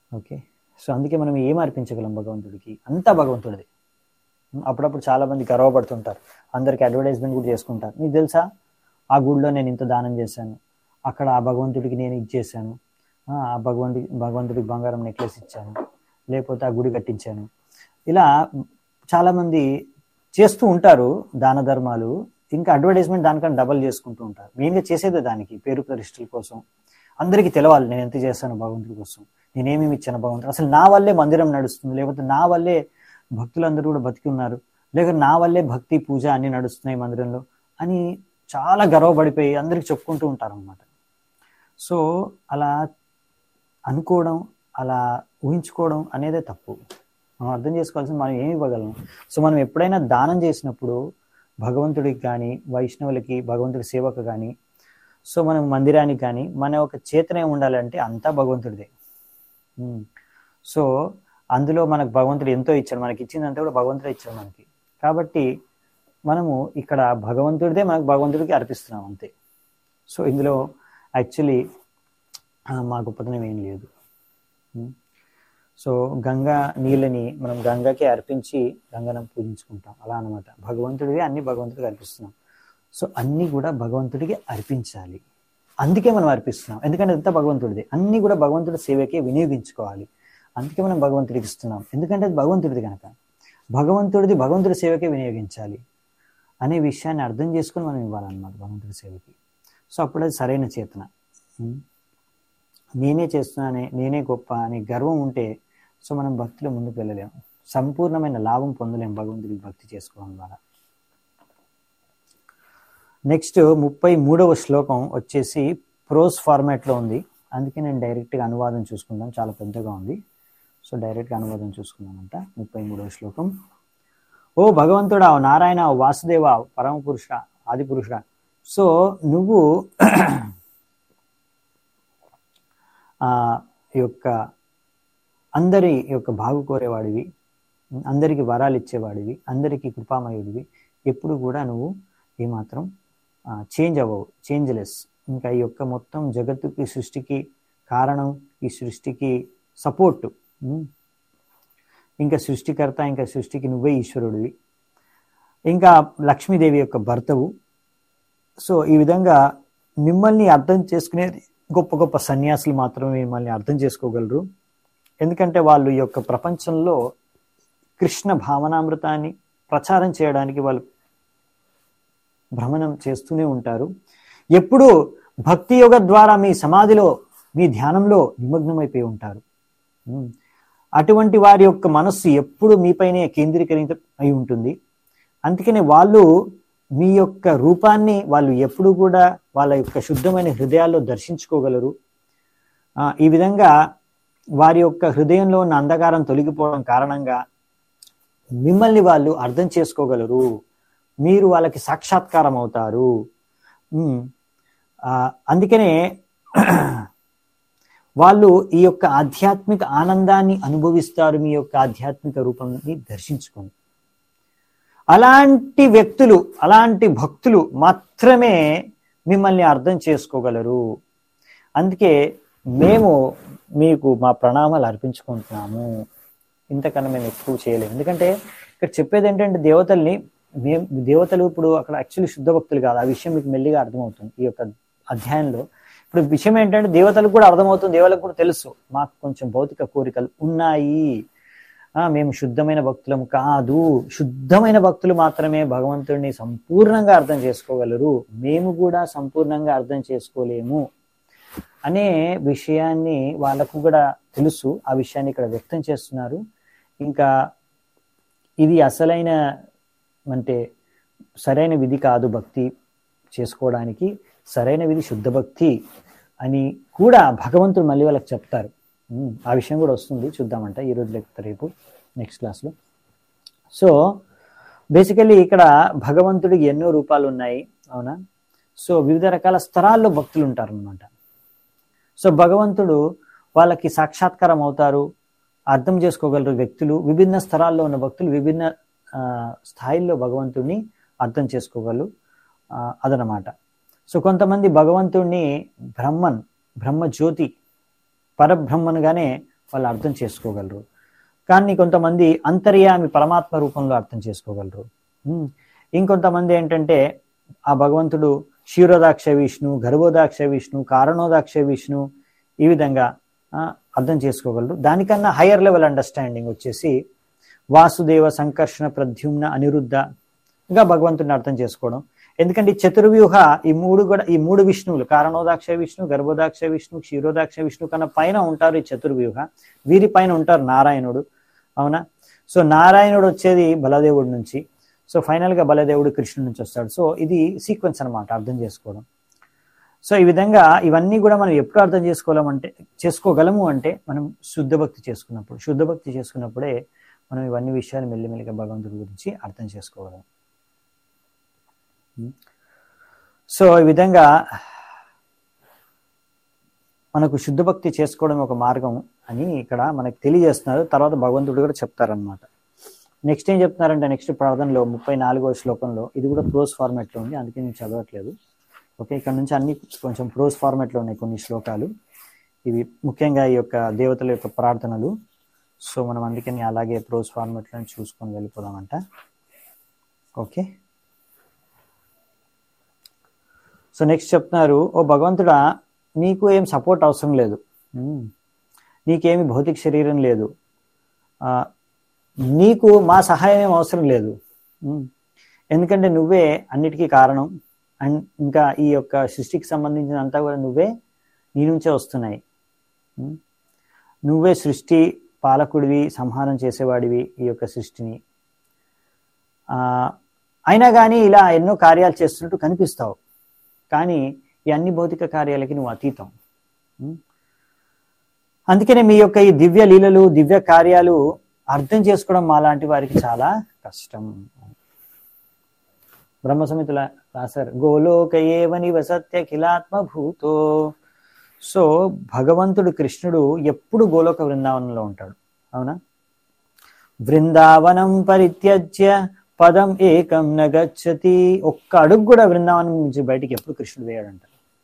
ఓకే సో అందుకే మనం ఏం అర్పించగలం భగవంతుడికి అంతా భగవంతుడిది అప్పుడప్పుడు చాలా మంది గర్వపడుతుంటారు అందరికి అడ్వర్టైజ్మెంట్ కూడా చేసుకుంటారు మీకు తెలుసా ఆ గుడిలో నేను ఇంత దానం చేశాను అక్కడ ఆ భగవంతుడికి నేను ఇది చేశాను ఆ ఆ భగవంతుడి భగవంతుడికి బంగారం నెక్లెస్ ఇచ్చాను లేకపోతే ఆ గుడి కట్టించాను ఇలా చాలామంది చేస్తూ ఉంటారు దాన ధర్మాలు ఇంకా అడ్వర్టైజ్మెంట్ దానికన్నా డబల్ చేసుకుంటూ ఉంటారు మెయిన్గా చేసేదే దానికి పేరు ప్రతిష్టల కోసం అందరికీ తెలవాలి నేను ఎంత చేస్తాను భగవంతుడి కోసం నేనేమేమి ఇచ్చాను భగవంతుడు అసలు నా వల్లే మందిరం నడుస్తుంది లేకపోతే నా వల్లే భక్తులందరూ కూడా బతికి ఉన్నారు లేక నా వల్లే భక్తి పూజ అన్ని నడుస్తున్నాయి మందిరంలో అని చాలా గర్వపడిపోయి అందరికి చెప్పుకుంటూ ఉంటారు అనమాట సో అలా అనుకోవడం అలా ఊహించుకోవడం అనేదే తప్పు మనం అర్థం చేసుకోవాల్సింది మనం ఏమి ఇవ్వగలం సో మనం ఎప్పుడైనా దానం చేసినప్పుడు భగవంతుడికి కానీ వైష్ణవులకి భగవంతుడి సేవకు కానీ సో మనం మందిరానికి కానీ మన ఒక చేతనే ఉండాలంటే అంతా భగవంతుడిదే ఉమ్. సో అందులో మనకు భగవంతుడు ఎంతో ఇచ్చాడు మనకి ఇచ్చిందంతా కూడా భగవంతుడే ఇచ్చాడు మనకి కాబట్టి మనము ఇక్కడ భగవంతుడిదే మనకు భగవంతుడికి అర్పిస్తున్నాం అంతే సో ఇందులో యాక్చువల్లీ మా గొప్పతనం ఏం లేదు ఉమ్. సో గంగా నీళ్ళని మనం గంగకి అర్పించి గంగను పూజించుకుంటాం అలా అనమాట భగవంతుడివి అన్ని భగవంతుడికి అర్పిస్తున్నాం సో అన్ని కూడా భగవంతుడికి అర్పించాలి అందుకే మనం అర్పిస్తున్నాం ఎందుకంటే అంతా భగవంతుడిది అన్ని కూడా భగవంతుడి సేవకే వినియోగించుకోవాలి అందుకే మనం భగవంతుడికి ఇస్తున్నాం ఎందుకంటే అది భగవంతుడిది కనుక భగవంతుడిది భగవంతుడి సేవకే వినియోగించాలి అనే విషయాన్ని అర్థం చేసుకొని మనం ఇవ్వాలన్నమాట భగవంతుడి సేవకి సో అప్పుడు అది సరైన చేతన ఉం? నేనే చేస్తున్నానే నేనే గొప్ప అనే గర్వం ఉంటే సో మనం భక్తిలో ముందుకు వెళ్ళలేం సంపూర్ణమైన లాభం పొందలేం భగవంతుడికి భక్తి చేసుకోవడం ద్వారా నెక్స్ట్ ముప్పై మూడవ శ్లోకం వచ్చేసి ప్రోస్ ఫార్మాట్లో ఉంది అందుకే నేను డైరెక్ట్గా అనువాదం చూసుకుందాం చాలా పెద్దగా ఉంది సో డైరెక్ట్గా అనువాదం చూసుకుందామంట ముప్పై మూడవ శ్లోకం ఓ భగవంతుడా ఓ నారాయణ ఓ వాసుదేవ పరమ పురుష ఆది పురుష సో నువ్వు ఆ యొక్క అందరి యొక్క బాగు కోరేవాడివి అందరికి వరాలు ఇచ్చేవాడివి అందరికీ కృపామయుడివి ఎప్పుడు కూడా నువ్వు ఏమాత్రం చేంజ్ అవ్వవు చేంజ్లెస్ ఇంకా ఈ యొక్క మొత్తం జగత్తుకి సృష్టికి కారణం ఈ సృష్టికి సపోర్ట్ ఇంకా సృష్టికర్త ఇంకా సృష్టికి నువ్వే ఈశ్వరుడివి ఇంకా లక్ష్మీదేవి యొక్క భర్తవు సో ఈ విధంగా మిమ్మల్ని అర్థం చేసుకునేది గొప్ప గొప్ప సన్యాసులు మాత్రమే మిమ్మల్ని అర్థం చేసుకోగలరు ఎందుకంటే వాళ్ళు ఈ యొక్క ప్రపంచంలో కృష్ణ భావనామృతాన్ని ప్రచారం చేయడానికి వాళ్ళు భ్రమణం చేస్తూనే ఉంటారు ఎప్పుడు భక్తి యోగ ద్వారా మీ సమాధిలో మీ ధ్యానంలో నిమగ్నమైపోయి ఉంటారు ఉమ్. అటువంటి వారి యొక్క మనస్సు ఎప్పుడు మీపైనే కేంద్రీకరిత అయి ఉంటుంది అందుకనే వాళ్ళు మీ యొక్క రూపాన్ని వాళ్ళు ఎప్పుడు కూడా వాళ్ళ యొక్క శుద్ధమైన హృదయాల్లో దర్శించుకోగలరు ఆ, ఈ విధంగా వారి యొక్క హృదయంలో ఉన్న అంధకారం తొలగిపోవడం కారణంగా మిమ్మల్ని వాళ్ళు అర్థం చేసుకోగలరు మీరు వాళ్ళకి సాక్షాత్కారం అవుతారు ఉమ్, ఆ, అందుకనే వాళ్ళు ఈ యొక్క ఆధ్యాత్మిక ఆనందాన్ని అనుభవిస్తారు మీ యొక్క ఆధ్యాత్మిక రూపాన్ని దర్శించుకొని అలాంటి వ్యక్తులు అలాంటి భక్తులు మాత్రమే మిమ్మల్ని అర్థం చేసుకోగలరు అందుకే మేము మీకు మా ప్రణామాలు అర్పించుకుంటున్నాము ఇంతకన్నా మేము ఎక్కువ చేయలేము ఎందుకంటే ఇక్కడ చెప్పేది ఏంటంటే దేవతల్ని మేము దేవతలు ఇప్పుడు అక్కడ యాక్చువల్లీ శుద్ధ భక్తులు కాదు ఆ విషయం మీకు మెల్లిగా అర్థమవుతుంది ఈ యొక్క అధ్యాయంలో ఇప్పుడు విషయం ఏంటంటే దేవతలకు కూడా అర్థమవుతుంది దేవతలకు కూడా తెలుసు మాకు కొంచెం భౌతిక కోరికలు ఉన్నాయి ఆ మేము శుద్ధమైన భక్తులం కాదు శుద్ధమైన భక్తులు మాత్రమే భగవంతుడిని సంపూర్ణంగా అర్థం చేసుకోగలరు మేము కూడా సంపూర్ణంగా అర్థం చేసుకోలేము అనే విషయాన్ని వాళ్ళకు కూడా తెలుసు ఆ విషయాన్ని ఇక్కడ వ్యక్తం చేస్తున్నారు ఇంకా ఇది అసలైన అంటే సరైన విధి కాదు భక్తి చేసుకోవడానికి సరైన విధి శుద్ధ భక్తి అని కూడా భగవంతుడు మళ్ళీ వాళ్ళకి చెప్తారు ఉమ్, ఆ విషయం కూడా వస్తుంది చూద్దామంట ఈ రోజు లేకపోతే రేపు నెక్స్ట్ క్లాస్లో సో బేసికల్లీ ఇక్కడ భగవంతుడికి ఎన్నో రూపాలు ఉన్నాయి అవునా సో వివిధ రకాల స్తరాల్లో భక్తులు ఉంటారు అనమాట సో భగవంతుడు వాళ్ళకి సాక్షాత్కారం అవుతారు అర్థం చేసుకోగలరు వ్యక్తులు విభిన్న స్తరాల్లో ఉన్న భక్తులు విభిన్న ఆ, స్థాయిల్లో భగవంతుడిని అర్థం చేసుకోగలరు ఆ, అదనమాట సో కొంతమంది భగవంతుడిని బ్రహ్మన్ బ్రహ్మ జ్యోతి పరబ్రహ్మన్గానే వాళ్ళు అర్థం చేసుకోగలరు కానీ కొంతమంది అంతర్యామి పరమాత్మ రూపంలో అర్థం చేసుకోగలరు ఉమ్. ఇంకొంతమంది ఏంటంటే ఆ భగవంతుడు క్షీరోదాక్ష విష్ణు గర్భోదాక్ష విష్ణు కారణోదాక్ష విష్ణు ఈ విధంగా ఆ, అర్థం చేసుకోగలరు దానికన్నా హయ్యర్ లెవెల్ అండర్స్టాండింగ్ వచ్చేసి వాసుదేవ సంకర్షణ ప్రద్యుమ్న అనిరుద్ధగా భగవంతుడిని అర్థం చేసుకోవడం ఎందుకంటే ఈ చతుర్వ్యూహ ఈ మూడు కూడా ఈ మూడు విష్ణువులు కారణోదాక్ష విష్ణు గర్భోదాక్ష విష్ణు క్షీరోదాక్ష విష్ణు కన్నా పైన ఉంటారు ఈ చతుర్వ్యూహ వీరి పైన ఉంటారు నారాయణుడు అవునా సో నారాయణుడు వచ్చేది బలదేవుడి నుంచి సో ఫైనల్ గా బలదేవుడు కృష్ణుడి నుంచి వస్తాడు సో ఇది సీక్వెన్స్ అన్నమాట అర్థం చేసుకోవడం సో ఈ విధంగా ఇవన్నీ కూడా మనం ఎప్పుడు అర్థం చేసుకోగలమంటే చేసుకోగలము అంటే మనం శుద్ధ భక్తి చేసుకున్నప్పుడు శుద్ధ భక్తి చేసుకున్నప్పుడే మనం ఇవన్నీ విషయాలు మెల్లిమెల్లిగా భగవంతుడి గురించి అర్థం చేసుకోగలం సో ఈ విధంగా మనకు శుద్ధ భక్తి చేసుకోవడం ఒక మార్గం అని ఇక్కడ మనకు తెలియజేస్తున్నారు తర్వాత భగవంతుడు కూడా చెప్తారనమాట నెక్స్ట్ ఏం చెప్తున్నారంటే నెక్స్ట్ ప్రార్థనలో ముప్పై నాలుగో శ్లోకంలో ఇది కూడా ప్రోస్ ఫార్మాట్లో ఉంది అందుకే నేను చదవట్లేదు ఓకే ఇక్కడ నుంచి అన్ని కొంచెం ప్రోస్ ఫార్మాట్లో ఉన్నాయి కొన్ని శ్లోకాలు ఇవి ముఖ్యంగా ఈ యొక్క దేవతల యొక్క ప్రార్థనలు సో మనం అందుకని అలాగే ప్రోస్ ఫార్మాట్లో చూసుకొని వెళ్ళిపోదామంట ఓకే సో నెక్స్ట్ చెప్తున్నారు ఓ భగవంతుడా నీకు ఏం సపోర్ట్ అవసరం లేదు ఉమ్. నీకేమి భౌతిక శరీరం లేదు ఆ, నీకు మా సహాయం ఏం అవసరం లేదు ఉమ్. ఎందుకంటే నువ్వే అన్నిటికీ కారణం అండ్ ఇంకా ఈ యొక్క సృష్టికి సంబంధించిన అంతా కూడా నువ్వే నీ నుంచే వస్తున్నాయి ఉమ్. నువ్వే సృష్టి పాలకుడివి సంహారం చేసేవాడివి ఈ యొక్క సృష్టిని ఆ, అయినా కానీ ఇలా ఎన్నో కార్యాలు చేస్తున్నట్టు కనిపిస్తావు కానీ ఈ అన్ని భౌతిక కార్యాలకి నువ్వు అతీతం ఉం? అందుకనే మీ యొక్క ఈ దివ్య లీలలు దివ్య కార్యాలు అర్థం చేసుకోవడం మాలాంటి వారికి చాలా కష్టం బ్రహ్మ సమితుల రాశారు గోలోక ఏవ నివసత్య కిలాత్మభూతో సో భగవంతుడు కృష్ణుడు ఎప్పుడు గోలోక బృందావనంలో ఉంటాడు అవునా బృందావనం పరిత్యజ్య పదం ఏకం నగచ్చతి ఒక్క అడుగు కూడా బృందావనం నుంచి బయటికి ఎప్పుడు కృష్ణుడు వేయడంట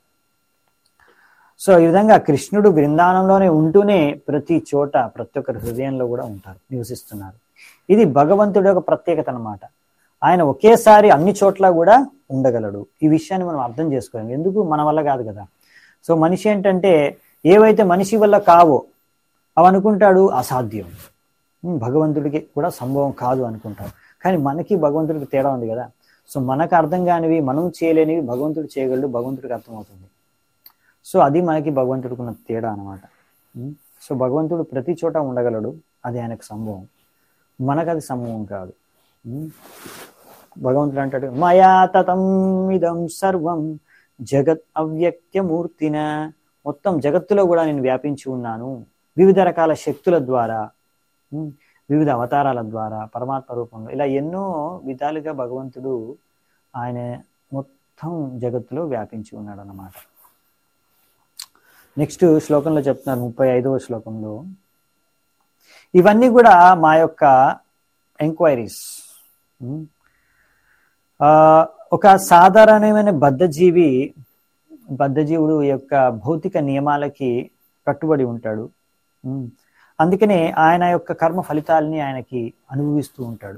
సో ఈ విధంగా కృష్ణుడు బృందావనంలోనే ఉంటూనే ప్రతి చోట ప్రతి ఒక్కరి హృదయంలో కూడా ఉంటారు నివసిస్తున్నారు ఇది భగవంతుడి యొక్క ప్రత్యేకత అన్నమాట ఆయన ఒకేసారి అన్ని చోట్ల కూడా ఉండగలడు ఈ విషయాన్ని మనం అర్థం చేసుకోలేం ఎందుకు మన వల్ల కాదు కదా సో మనిషి ఏంటంటే ఏవైతే మనిషి వల్ల కావో అవి అనుకుంటాడు అసాధ్యం ఉమ్, భగవంతుడికి కూడా సంభవం కాదు అనుకుంటాడు కానీ మనకి భగవంతుడికి తేడా ఉంది కదా సో మనకు అర్థం కానివి మనం చేయలేనివి భగవంతుడు చేయగలడు భగవంతుడికి అర్థమవుతుంది సో అది మనకి భగవంతుడికి ఉన్న తేడా అనమాట సో భగవంతుడు ప్రతి చోట ఉండగలడు అది ఆయనకు సంభవం మనకు అది సంభవం కాదు ఉమ్. భగవంతుడు అంటాడు మయా తతం ఇదం సర్వం జగత్ అవ్యక్తమూర్తిన మొత్తం జగత్తులో కూడా నేను వ్యాపించి ఉన్నాను వివిధ రకాల శక్తుల ద్వారా ఉమ్, వివిధ అవతారాల ద్వారా పరమాత్మ రూపంలో ఇలా ఎన్నో విధాలుగా భగవంతుడు ఆయన మొత్తం జగత్తులో వ్యాపించి ఉన్నాడు అన్నమాట నెక్స్ట్ శ్లోకంలో చెప్తున్నారు ముప్పై ఐదవ శ్లోకంలో ఇవన్నీ కూడా మా యొక్క ఎంక్వైరీస్ ఒక సాధారణమైన బద్ధజీవి బద్ధజీవుడు యొక్క భౌతిక నియమాలకి కట్టుబడి ఉంటాడు ఉమ్. అందుకనే ఆయన యొక్క కర్మ ఫలితాలని ఆయనకి అనుభవిస్తూ ఉంటాడు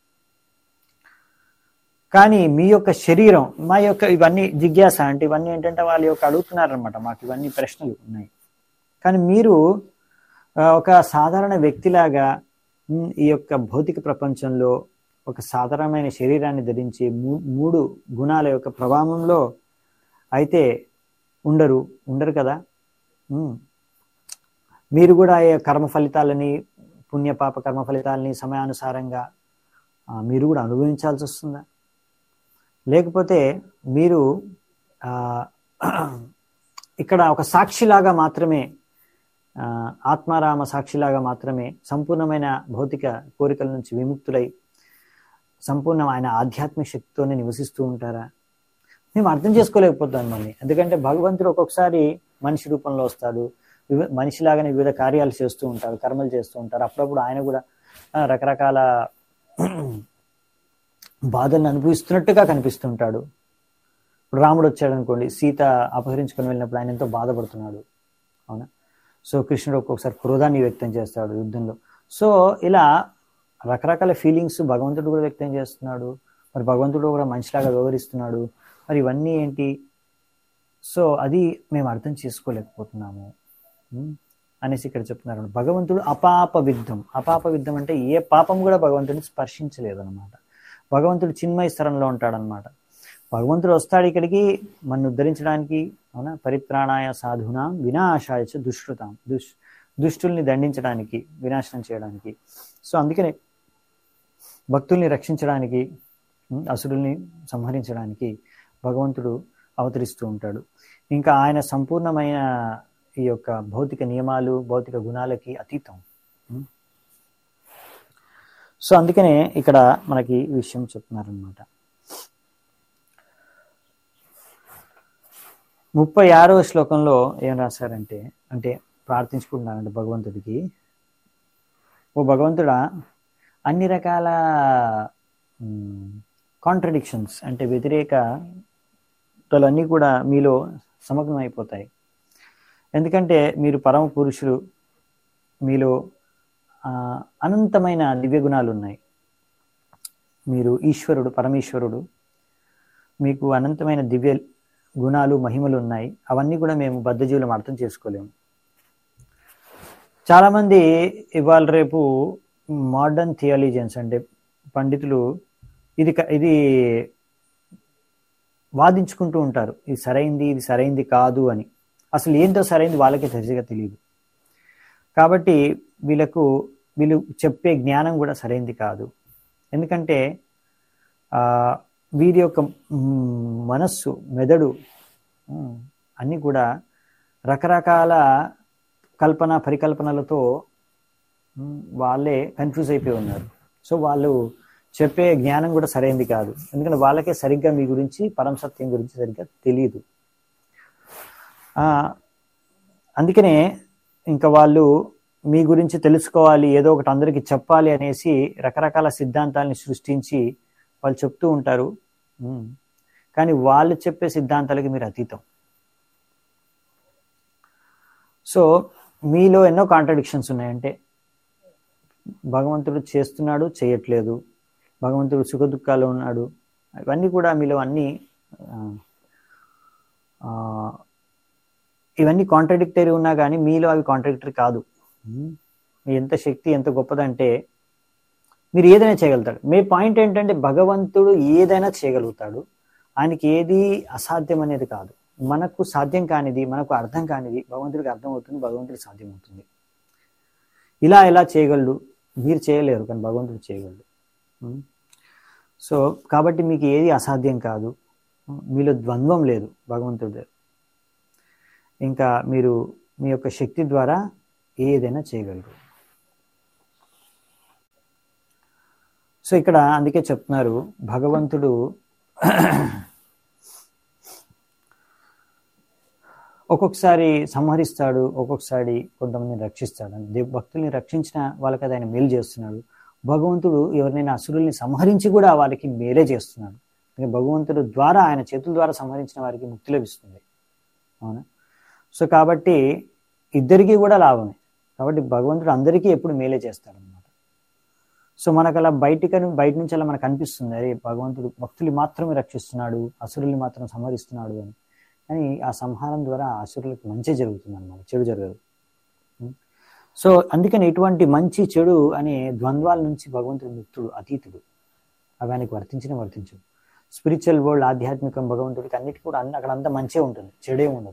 కానీ మీ యొక్క శరీరం మా యొక్క ఇవన్నీ జిజ్ఞాస అంటే ఇవన్నీ ఏంటంటే వాళ్ళు యొక్క అడుగుతున్నారనమాట మాకు ఇవన్నీ ప్రశ్నలు ఉన్నాయి కానీ మీరు ఆ, ఒక సాధారణ వ్యక్తిలాగా ఉమ్, ఈ యొక్క భౌతిక ప్రపంచంలో ఒక సాధారణమైన శరీరాన్ని ధరించి మూ- మూడు గుణాల యొక్క ప్రభావంలో అయితే ఉండరు ఉండరు కదా ఉమ్. మీరు కూడా ఈ కర్మ ఫలితాలని పుణ్య పాప కర్మ ఫలితాలని సమయానుసారంగా ఆ, మీరు కూడా అనుభవించాల్సి వస్తుందా లేకపోతే మీరు ఆ, ఇక్కడ ఒక సాక్షిలాగా మాత్రమే ఆ, ఆత్మారామ సాక్షిలాగా మాత్రమే సంపూర్ణమైన భౌతిక కోరికల నుంచి విముక్తులై సంపూర్ణ ఆయన ఆధ్యాత్మిక శక్తితోనే నివసిస్తూ ఉంటారా మేము అర్థం చేసుకోలేకపోతాం మళ్ళీ ఎందుకంటే భగవంతుడు ఒక్కొక్కసారి మనిషి రూపంలో వస్తాడు వివి మనిషిలాగానే వివిధ కార్యాలు చేస్తూ ఉంటారు కర్మలు చేస్తూ ఉంటారు అప్పుడప్పుడు ఆయన కూడా ఆ, రకరకాల బాధలను అనుభవిస్తున్నట్టుగా కనిపిస్తుంటాడు ఇప్పుడు రాముడు వచ్చాడు అనుకోండి సీత అపహరించుకొని వెళ్ళినప్పుడు ఆయన ఎంతో బాధపడుతున్నాడు అవునా సో కృష్ణుడు ఒక్కొక్కసారి క్రోధాన్ని వ్యక్తం చేస్తాడు యుద్ధంలో సో ఇలా రకరకాల ఫీలింగ్స్ భగవంతుడు కూడా వ్యక్తం చేస్తున్నాడు మరి భగవంతుడు కూడా మనిషిలాగా వ్యవహరిస్తున్నాడు మరి ఇవన్నీ ఏంటి సో అది మేము అర్థం చేసుకోలేకపోతున్నాము ఉమ్, అనేసి ఇక్కడ చెప్తున్నారు భగవంతుడు అపాప విద్ధం అపాప విద్ధం అంటే ఏ పాపం కూడా భగవంతుడిని స్పర్శించలేదు అనమాట భగవంతుడు చిన్మయ స్థలంలో ఉంటాడనమాట భగవంతుడు వస్తాడు ఇక్కడికి మన ఉద్ధరించడానికి అవునా పరిత్రాణాయ సాధునాం వినాశాయ చ దుష్కృతాం దుష్ దుష్టుల్ని దండించడానికి వినాశనం చేయడానికి సో అందుకనే భక్తుల్ని రక్షించడానికి ఉమ్, అసురుల్ని సంహరించడానికి భగవంతుడు అవతరిస్తూ ఉంటాడు ఇంకా ఆయన సంపూర్ణమైన ఈ యొక్క భౌతిక నియమాలు భౌతిక గుణాలకి అతీతం ఉమ్. సో అందుకనే ఇక్కడ మనకి ఈ విషయం చెప్తున్నారనమాట ముప్పై ఆరవ శ్లోకంలో ఏం రాశారంటే అంటే ప్రార్థించుకుంటున్నారంటే భగవంతుడికి ఓ భగవంతుడా అన్ని రకాల కాంట్రడిక్షన్స్ అంటే వ్యతిరేకతలన్నీ కూడా మీలో సమగ్రమైపోతాయి ఎందుకంటే మీరు పరమ పురుషులు మీలో ఆ, అనంతమైన దివ్య గుణాలు ఉన్నాయి మీరు ఈశ్వరుడు పరమేశ్వరుడు మీకు అనంతమైన దివ్య గుణాలు మహిమలు ఉన్నాయి అవన్నీ కూడా మేము బద్ధజీవులం అర్థం చేసుకోలేము చాలామంది ఇవాళ రేపు మోడర్న్ థియాలజన్స్ అంటే పండితులు ఇది క- ఇది వాదించుకుంటూ ఉంటారు ఇది సరైంది ఇది సరైంది కాదు అని అసలు ఏంటో సరైంది వాళ్ళకే సరిగా తెలియదు కాబట్టి వీళ్ళకు వీళ్ళు చెప్పే జ్ఞానం కూడా సరైంది కాదు ఎందుకంటే ఆ, వీరి యొక్క మ్, మనస్సు మెదడు ఉమ్, అన్నీ కూడా రకరకాల కల్పన పరికల్పనలతో ఉమ్, వాళ్ళే కన్ఫ్యూజ్ అయిపోయి ఉన్నారు సో వాళ్ళు చెప్పే జ్ఞానం కూడా సరైంది కాదు ఎందుకంటే వాళ్ళకే సరిగ్గా మీ గురించి పరం సత్యం గురించి సరిగ్గా తెలియదు ఆ, అందుకనే ఇంకా వాళ్ళు మీ గురించి తెలుసుకోవాలి ఏదో ఒకటి అందరికీ చెప్పాలి అనేసి రకరకాల సిద్ధాంతాలని సృష్టించి వాళ్ళు చెప్తూ ఉంటారు ఉమ్. కానీ వాళ్ళు చెప్పే సిద్ధాంతాలకి మీరు అతీతం సో మీలో ఎన్నో కాంట్రడిక్షన్స్ ఉన్నాయంటే భగవంతుడు చేస్తున్నాడు చేయట్లేదు భగవంతుడు సుఖ దుఃఖాలు ఉన్నాడు ఇవన్నీ కూడా మీలో అన్ని ఆ, ఆ, ఇవన్నీ కాంట్రడిక్టరీ ఉన్నా కానీ మీలో అవి కాంట్రడిక్టరీ కాదు ఉమ్. మీ ఎంత శక్తి ఎంత గొప్పదంటే మీరు ఏదైనా చేయగలుగుతాడు మీ పాయింట్ ఏంటంటే భగవంతుడు ఏదైనా చేయగలుగుతాడు ఆయనకి ఏది అసాధ్యం అనేది కాదు మనకు సాధ్యం కానిది మనకు అర్థం కానిది భగవంతుడికి అర్థం అవుతుంది భగవంతుడికి సాధ్యం అవుతుంది ఇలా ఎలా చేయగలడు మీరు చేయలేరు కానీ భగవంతుడు చేయగలడు ఉమ్. సో కాబట్టి మీకు ఏది అసాధ్యం కాదు మీలో ద్వంద్వం లేదు భగవంతుడి దగ్గర. ఇంకా మీరు మీ యొక్క శక్తి ద్వారా ఏదైనా చేయగలరు సో ఇక్కడ అందుకే చెప్తున్నారు భగవంతుడు ఒక్కొక్కసారి సంహరిస్తాడు ఒక్కొక్కసారి కొంతమందిని రక్షిస్తాడు అంటే దేవ్ భక్తుల్ని రక్షించిన వాళ్ళకి అది ఆయన మేలు చేస్తున్నాడు భగవంతుడు ఎవరినైనా అసురుల్ని సంహరించి కూడా వారికి మేలే చేస్తున్నాడు అందుకే భగవంతుడు ద్వారా ఆయన చేతుల ద్వారా సంహరించిన వారికి ముక్తి లభిస్తుంది అవునా సో కాబట్టి ఇద్దరికీ కూడా లాభమే కాబట్టి భగవంతుడు అందరికీ ఎప్పుడు మేలే చేస్తాడు అనమాట సో మనకు అలా బయటికి బయట నుంచి అలా మనకు అనిపిస్తుంది అరే భగవంతుడు భక్తులు మాత్రమే రక్షిస్తున్నాడు అసురుల్ని మాత్రం సంహరిస్తున్నాడు అని కానీ ఆ సంహారం ద్వారా ఆ అసురులకు మంచి జరుగుతుంది అనమాట చెడు జరగదు ఉం? సో అందుకని ఎటువంటి మంచి చెడు అనే ద్వంద్వాల నుంచి భగవంతుడు ముక్తుడు అతీతుడు అవి ఆయనకు వర్తించిన వర్తించు స్పిరిచువల్ వరల్డ్ ఆధ్యాత్మికం భగవంతుడికి అన్నిటికీ కూడా అన్ని అక్కడ అంతా మంచే ఉంటుంది చెడే ఉండదు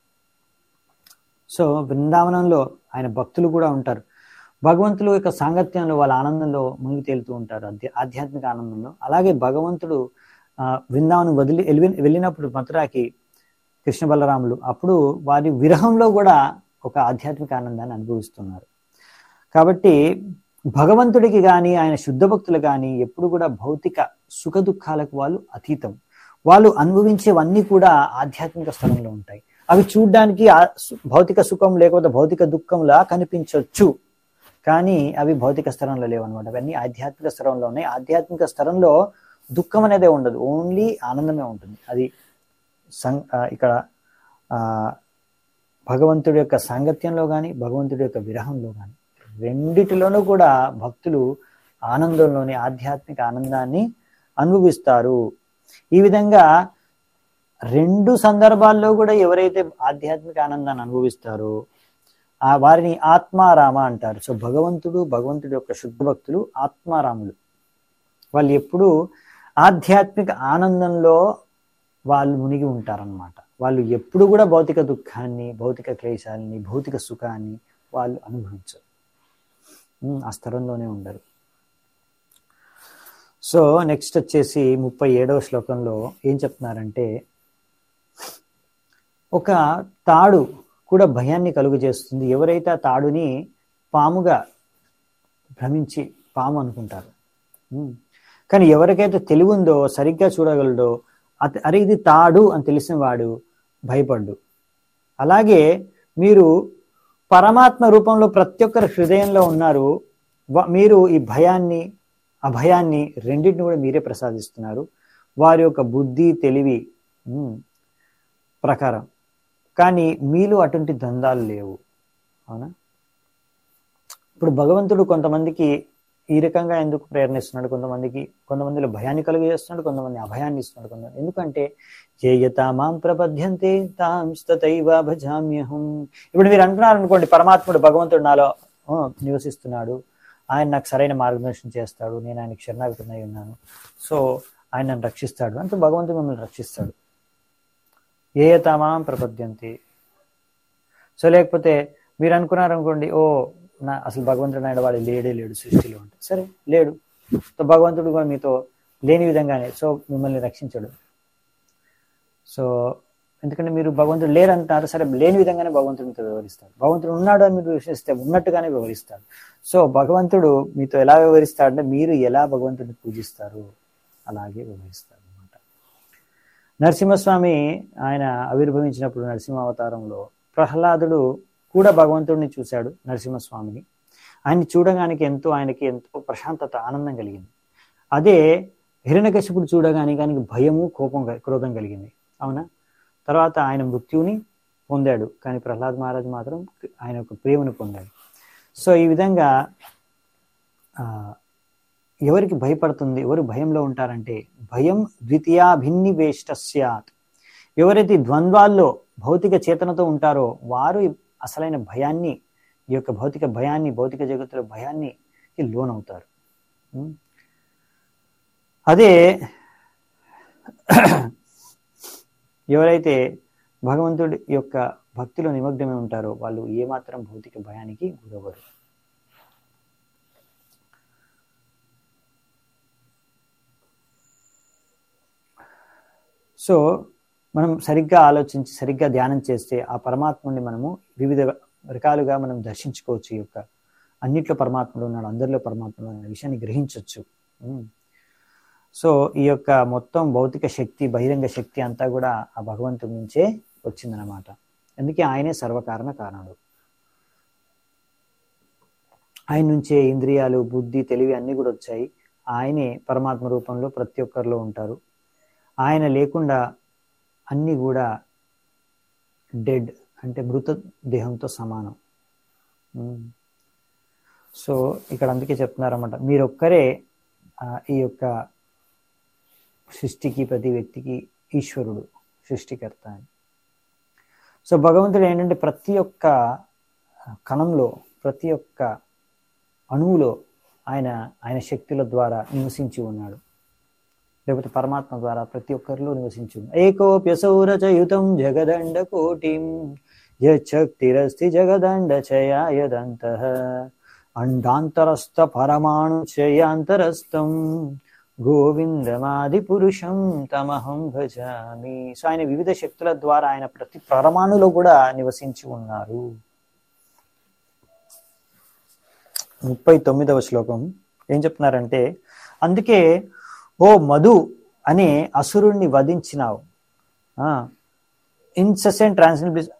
సో బృందావనంలో ఆయన భక్తులు కూడా ఉంటారు భగవంతుల యొక్క సాంగత్యంలో వాళ్ళ ఆనందంలో మునిగి తేలుతూ ఉంటారు ఆధ్య- ఆధ్యాత్మిక ఆనందంలో అలాగే భగవంతుడు ఆ, బృందావనం వదిలి వెళ్ళి వెళ్ళినప్పుడు మథురాకి కృష్ణ బలరాములు అప్పుడు వారి విరహంలో కూడా ఒక ఆధ్యాత్మిక ఆనందాన్ని అనుభవిస్తున్నారు కాబట్టి భగవంతుడికి కానీ ఆయన శుద్ధ భక్తులు కానీ ఎప్పుడు కూడా భౌతిక సుఖ దుఃఖాలకు వాళ్ళు అతీతం వాళ్ళు అనుభవించేవన్నీ కూడా ఆధ్యాత్మిక స్థలంలో ఉంటాయి అవి చూడ్డానికి ఆ సు- భౌతిక సుఖం లేకపోతే భౌతిక దుఃఖంలా కనిపించవచ్చు కానీ అవి భౌతిక స్థలంలో లేవన్నమాట అవన్నీ ఆధ్యాత్మిక స్థలంలో ఉన్నాయి ఆధ్యాత్మిక స్థలంలో దుఃఖం అనేదే ఉండదు ఓన్లీ ఆనందమే ఉంటుంది అది సం ఆ, ఇక్కడ ఆ, భగవంతుడి యొక్క సాంగత్యంలో కానీ భగవంతుడి యొక్క విరహంలో కానీ రెండిటిలోనూ కూడా భక్తులు ఆనందంలోని ఆధ్యాత్మిక ఆనందాన్ని అనుభవిస్తారు ఈ విధంగా రెండు సందర్భాల్లో కూడా ఎవరైతే ఆధ్యాత్మిక ఆనందాన్ని అనుభవిస్తారో ఆ వారిని ఆత్మారామ అంటారు సో భగవంతుడు భగవంతుడి యొక్క శుద్ధ భక్తులు ఆత్మారాములు వాళ్ళు ఎప్పుడు ఆధ్యాత్మిక ఆనందంలో వాళ్ళు మునిగి ఉంటారన్నమాట వాళ్ళు ఎప్పుడు కూడా భౌతిక దుఃఖాన్ని భౌతిక క్లేశాలని భౌతిక సుఖాన్ని వాళ్ళు అనుభవించరు ఉమ్, ఆ స్థలంలోనే ఉండరు సో నెక్స్ట్ వచ్చేసి ముప్పై ఏడవ శ్లోకంలో ఏం చెప్తున్నారంటే ఒక తాడు కూడా భయాన్ని కలుగు చేస్తుంది ఎవరైతే ఆ తాడుని పాముగా భ్రమించి పాము అనుకుంటారు ఉమ్. కానీ ఎవరికైతే తెలివి ఉందో సరిగ్గా చూడగలడో అత- అరే ఇది తాడు అని తెలిసిన వాడు భయపడ్డు అలాగే మీరు పరమాత్మ రూపంలో ప్రతి ఒక్కరి హృదయంలో ఉన్నారు వ- మీరు ఈ భయాన్ని అభయాన్ని రెండింటిని కూడా మీరే ప్రసాదిస్తున్నారు వారి యొక్క బుద్ధి తెలివి ఉమ్, ప్రకారం కానీ మీలో అటువంటి ద్వంద్వాలు లేవు అవునా ఇప్పుడు భగవంతుడు కొంతమందికి ఈ రకంగా ఎందుకు ప్రేరణిస్తున్నాడు కొంతమందికి కొంతమందిలో భయాన్ని కలుగజేస్తున్నాడు కొంతమంది అభయాన్ని ఇస్తున్నాడు కొంతమంది ఎందుకంటే జేయత మాం ప్రపద్యంతే తాం తైవ భజామ్యహం ఇప్పుడు మీరు అంటున్నారు అనుకోండి పరమాత్ముడు భగవంతుడు నాలో ఆ, నివసిస్తున్నాడు ఆయన నాకు సరైన మార్గదర్శనం చేస్తాడు నేను ఆయనకి శరణాగతున్నై ఉన్నాను సో ఆయన నన్ను రక్షిస్తాడు అంటూ భగవంతుడు మిమ్మల్ని రక్షిస్తాడు ఏ తామాం ప్రపద్యంతి సో లేకపోతే మీరు అనుకున్నారు అనుకోండి ఓ నా అసలు భగవంతుడు ఆయన వాడు లేడే లేడు సృష్టిలో అంటే సరే లేడు సో భగవంతుడు కూడా మీతో లేని విధంగానే సో మిమ్మల్ని రక్షించడు సో ఎందుకంటే మీరు భగవంతుడు లేరంటారు సరే లేని విధంగానే భగవంతుడు మీతో వివరిస్తాడు భగవంతుడు ఉన్నాడు అని మీరు విశ్వసిస్తే ఉన్నట్టుగానే వివరిస్తాడు సో భగవంతుడు మీతో ఎలా వివరిస్తాడంటే మీరు ఎలా భగవంతుడిని పూజిస్తారు అలాగే వివరిస్తాడు అనమాట నరసింహస్వామి ఆయన ఆవిర్భవించినప్పుడు నరసింహ అవతారంలో ప్రహ్లాదుడు కూడా భగవంతుడిని చూశాడు నరసింహస్వామిని ఆయన్ని చూడగానికి ఎంతో ఆయనకి ఎంతో ప్రశాంతత ఆనందం కలిగింది అదే హిరణ్యకశిపుడు చూడగానే ఆయనకి భయము కోపం కలి- క్రోధం కలిగింది అవునా తర్వాత ఆయన మృత్యుని పొందాడు కానీ ప్రహ్లాద్ మహారాజ్ మాత్రం ఆయన యొక్క ప్రేమను పొందాడు సో ఈ విధంగా ఆ, ఎవరికి భయపడుతుంది ఎవరు భయంలో ఉంటారంటే భయం ద్వితీయాభిన్నివేష్ట స్యాత్ ఎవరైతే ఈ ద్వంద్వాల్లో భౌతిక చేతనతో ఉంటారో వారు ఈ అసలైన భయాన్ని ఈ యొక్క భౌతిక భయాన్ని భౌతిక జగత్తులో భయాన్ని లోనవుతారు ఉం? అదే ఎవరైతే భగవంతుడి యొక్క భక్తిలో నిమగ్నమై ఉంటారో వాళ్ళు ఏమాత్రం భౌతిక భయానికి గురవరు సో మనం సరిగ్గా ఆలోచించి సరిగ్గా ధ్యానం చేస్తే ఆ పరమాత్ముని మనము వివిధ రకాలుగా మనం దర్శించుకోవచ్చు ఈ యొక్క అన్నిట్లో పరమాత్ముడు ఉన్నాడు అందరిలో పరమాత్ముడు అనే విషయాన్ని గ్రహించవచ్చు ఉమ్. సో ఈ యొక్క మొత్తం భౌతిక శక్తి బహిరంగ శక్తి అంతా కూడా ఆ భగవంతుడి నుంచే వచ్చిందనమాట అందుకే ఆయనే సర్వకారణ కారణుడు ఆయన నుంచే ఇంద్రియాలు బుద్ధి తెలివి అన్నీ కూడా వచ్చాయి ఆయనే పరమాత్మ రూపంలో ప్రతి ఒక్కరిలో ఉంటారు ఆయన లేకుండా అన్నీ కూడా డెడ్ అంటే మృత దేహంతో సమానం ఉమ్. సో ఇక్కడ అందుకే చెప్తున్నారన్నమాట మీరొక్కరే ఆ, ఈ యొక్క సృష్టికి ప్రతి వ్యక్తికి ఈశ్వరుడు సృష్టికర్త అని సో భగవంతుడు ఏంటంటే ప్రతి ఒక్క కణంలో ప్రతి ఒక్క అణువులో ఆయన ఆయన శక్తుల ద్వారా నివసించి ఉన్నాడు లేకపోతే పరమాత్మ ద్వారా ప్రతి ఒక్కరిలో నివసించి ఉన్నాడు ఏకోప్యసౌరచయుతం జగదండ కోటిం యశక్తిరస్తి జగదండ చయాయదంత అండాంతరస్థ పరమాణు చయాంతరస్థం గోవిందమాది పురుషం తమహం భజామి సో ఆయన వివిధ శక్తుల ద్వారా ఆయన ప్రతి పరమాణులో కూడా నివసించి ఉన్నారు ముప్పై తొమ్మిదవ శ్లోకం ఏం చెప్తున్నారంటే అందుకే ఓ మధు అనే అసురుణ్ణి వధించినావు ఇన్సెసెంట్ ట్రాన్స్మిట్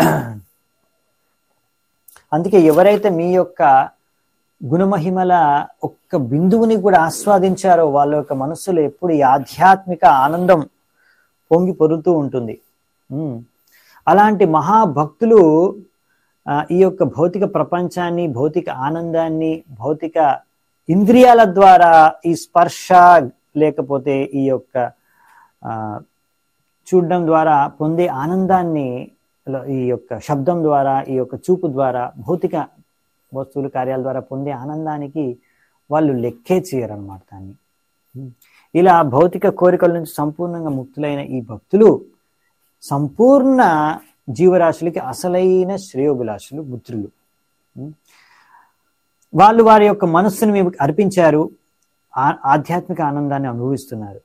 అందుకే ఎవరైతే మీ యొక్క గుణమహిమల ఒక్క బిందువుని కూడా ఆస్వాదించారో వాళ్ళ యొక్క మనస్సులో ఎప్పుడు ఈ ఆధ్యాత్మిక ఆనందం పొంగి పొరుతూ ఉంటుంది ఉమ్. అలాంటి మహాభక్తులు ఆ, ఈ యొక్క భౌతిక ప్రపంచాన్ని భౌతిక ఆనందాన్ని భౌతిక ఇంద్రియాల ద్వారా ఈ స్పర్శ లేకపోతే ఈ యొక్క ఆ, చూడడం ద్వారా పొందే ఆనందాన్ని లో- ఈ యొక్క శబ్దం ద్వారా ఈ యొక్క చూపు ద్వారా భౌతిక వస్తువులు కార్యాల ద్వారా పొందే ఆనందానికి వాళ్ళు లెక్కే చేయరన్నమాట దాన్ని ఉం. ఇలా భౌతిక కోరికల నుంచి సంపూర్ణంగా ముక్తులైన ఈ భక్తులు సంపూర్ణ జీవరాశులకి అసలైన శ్రేయోభిలాషులు మిత్రులు ఉం. వాళ్ళు వారి యొక్క మనస్సును మీకు అర్పించారు ఆ- ఆధ్యాత్మిక ఆనందాన్ని అనుభవిస్తున్నారు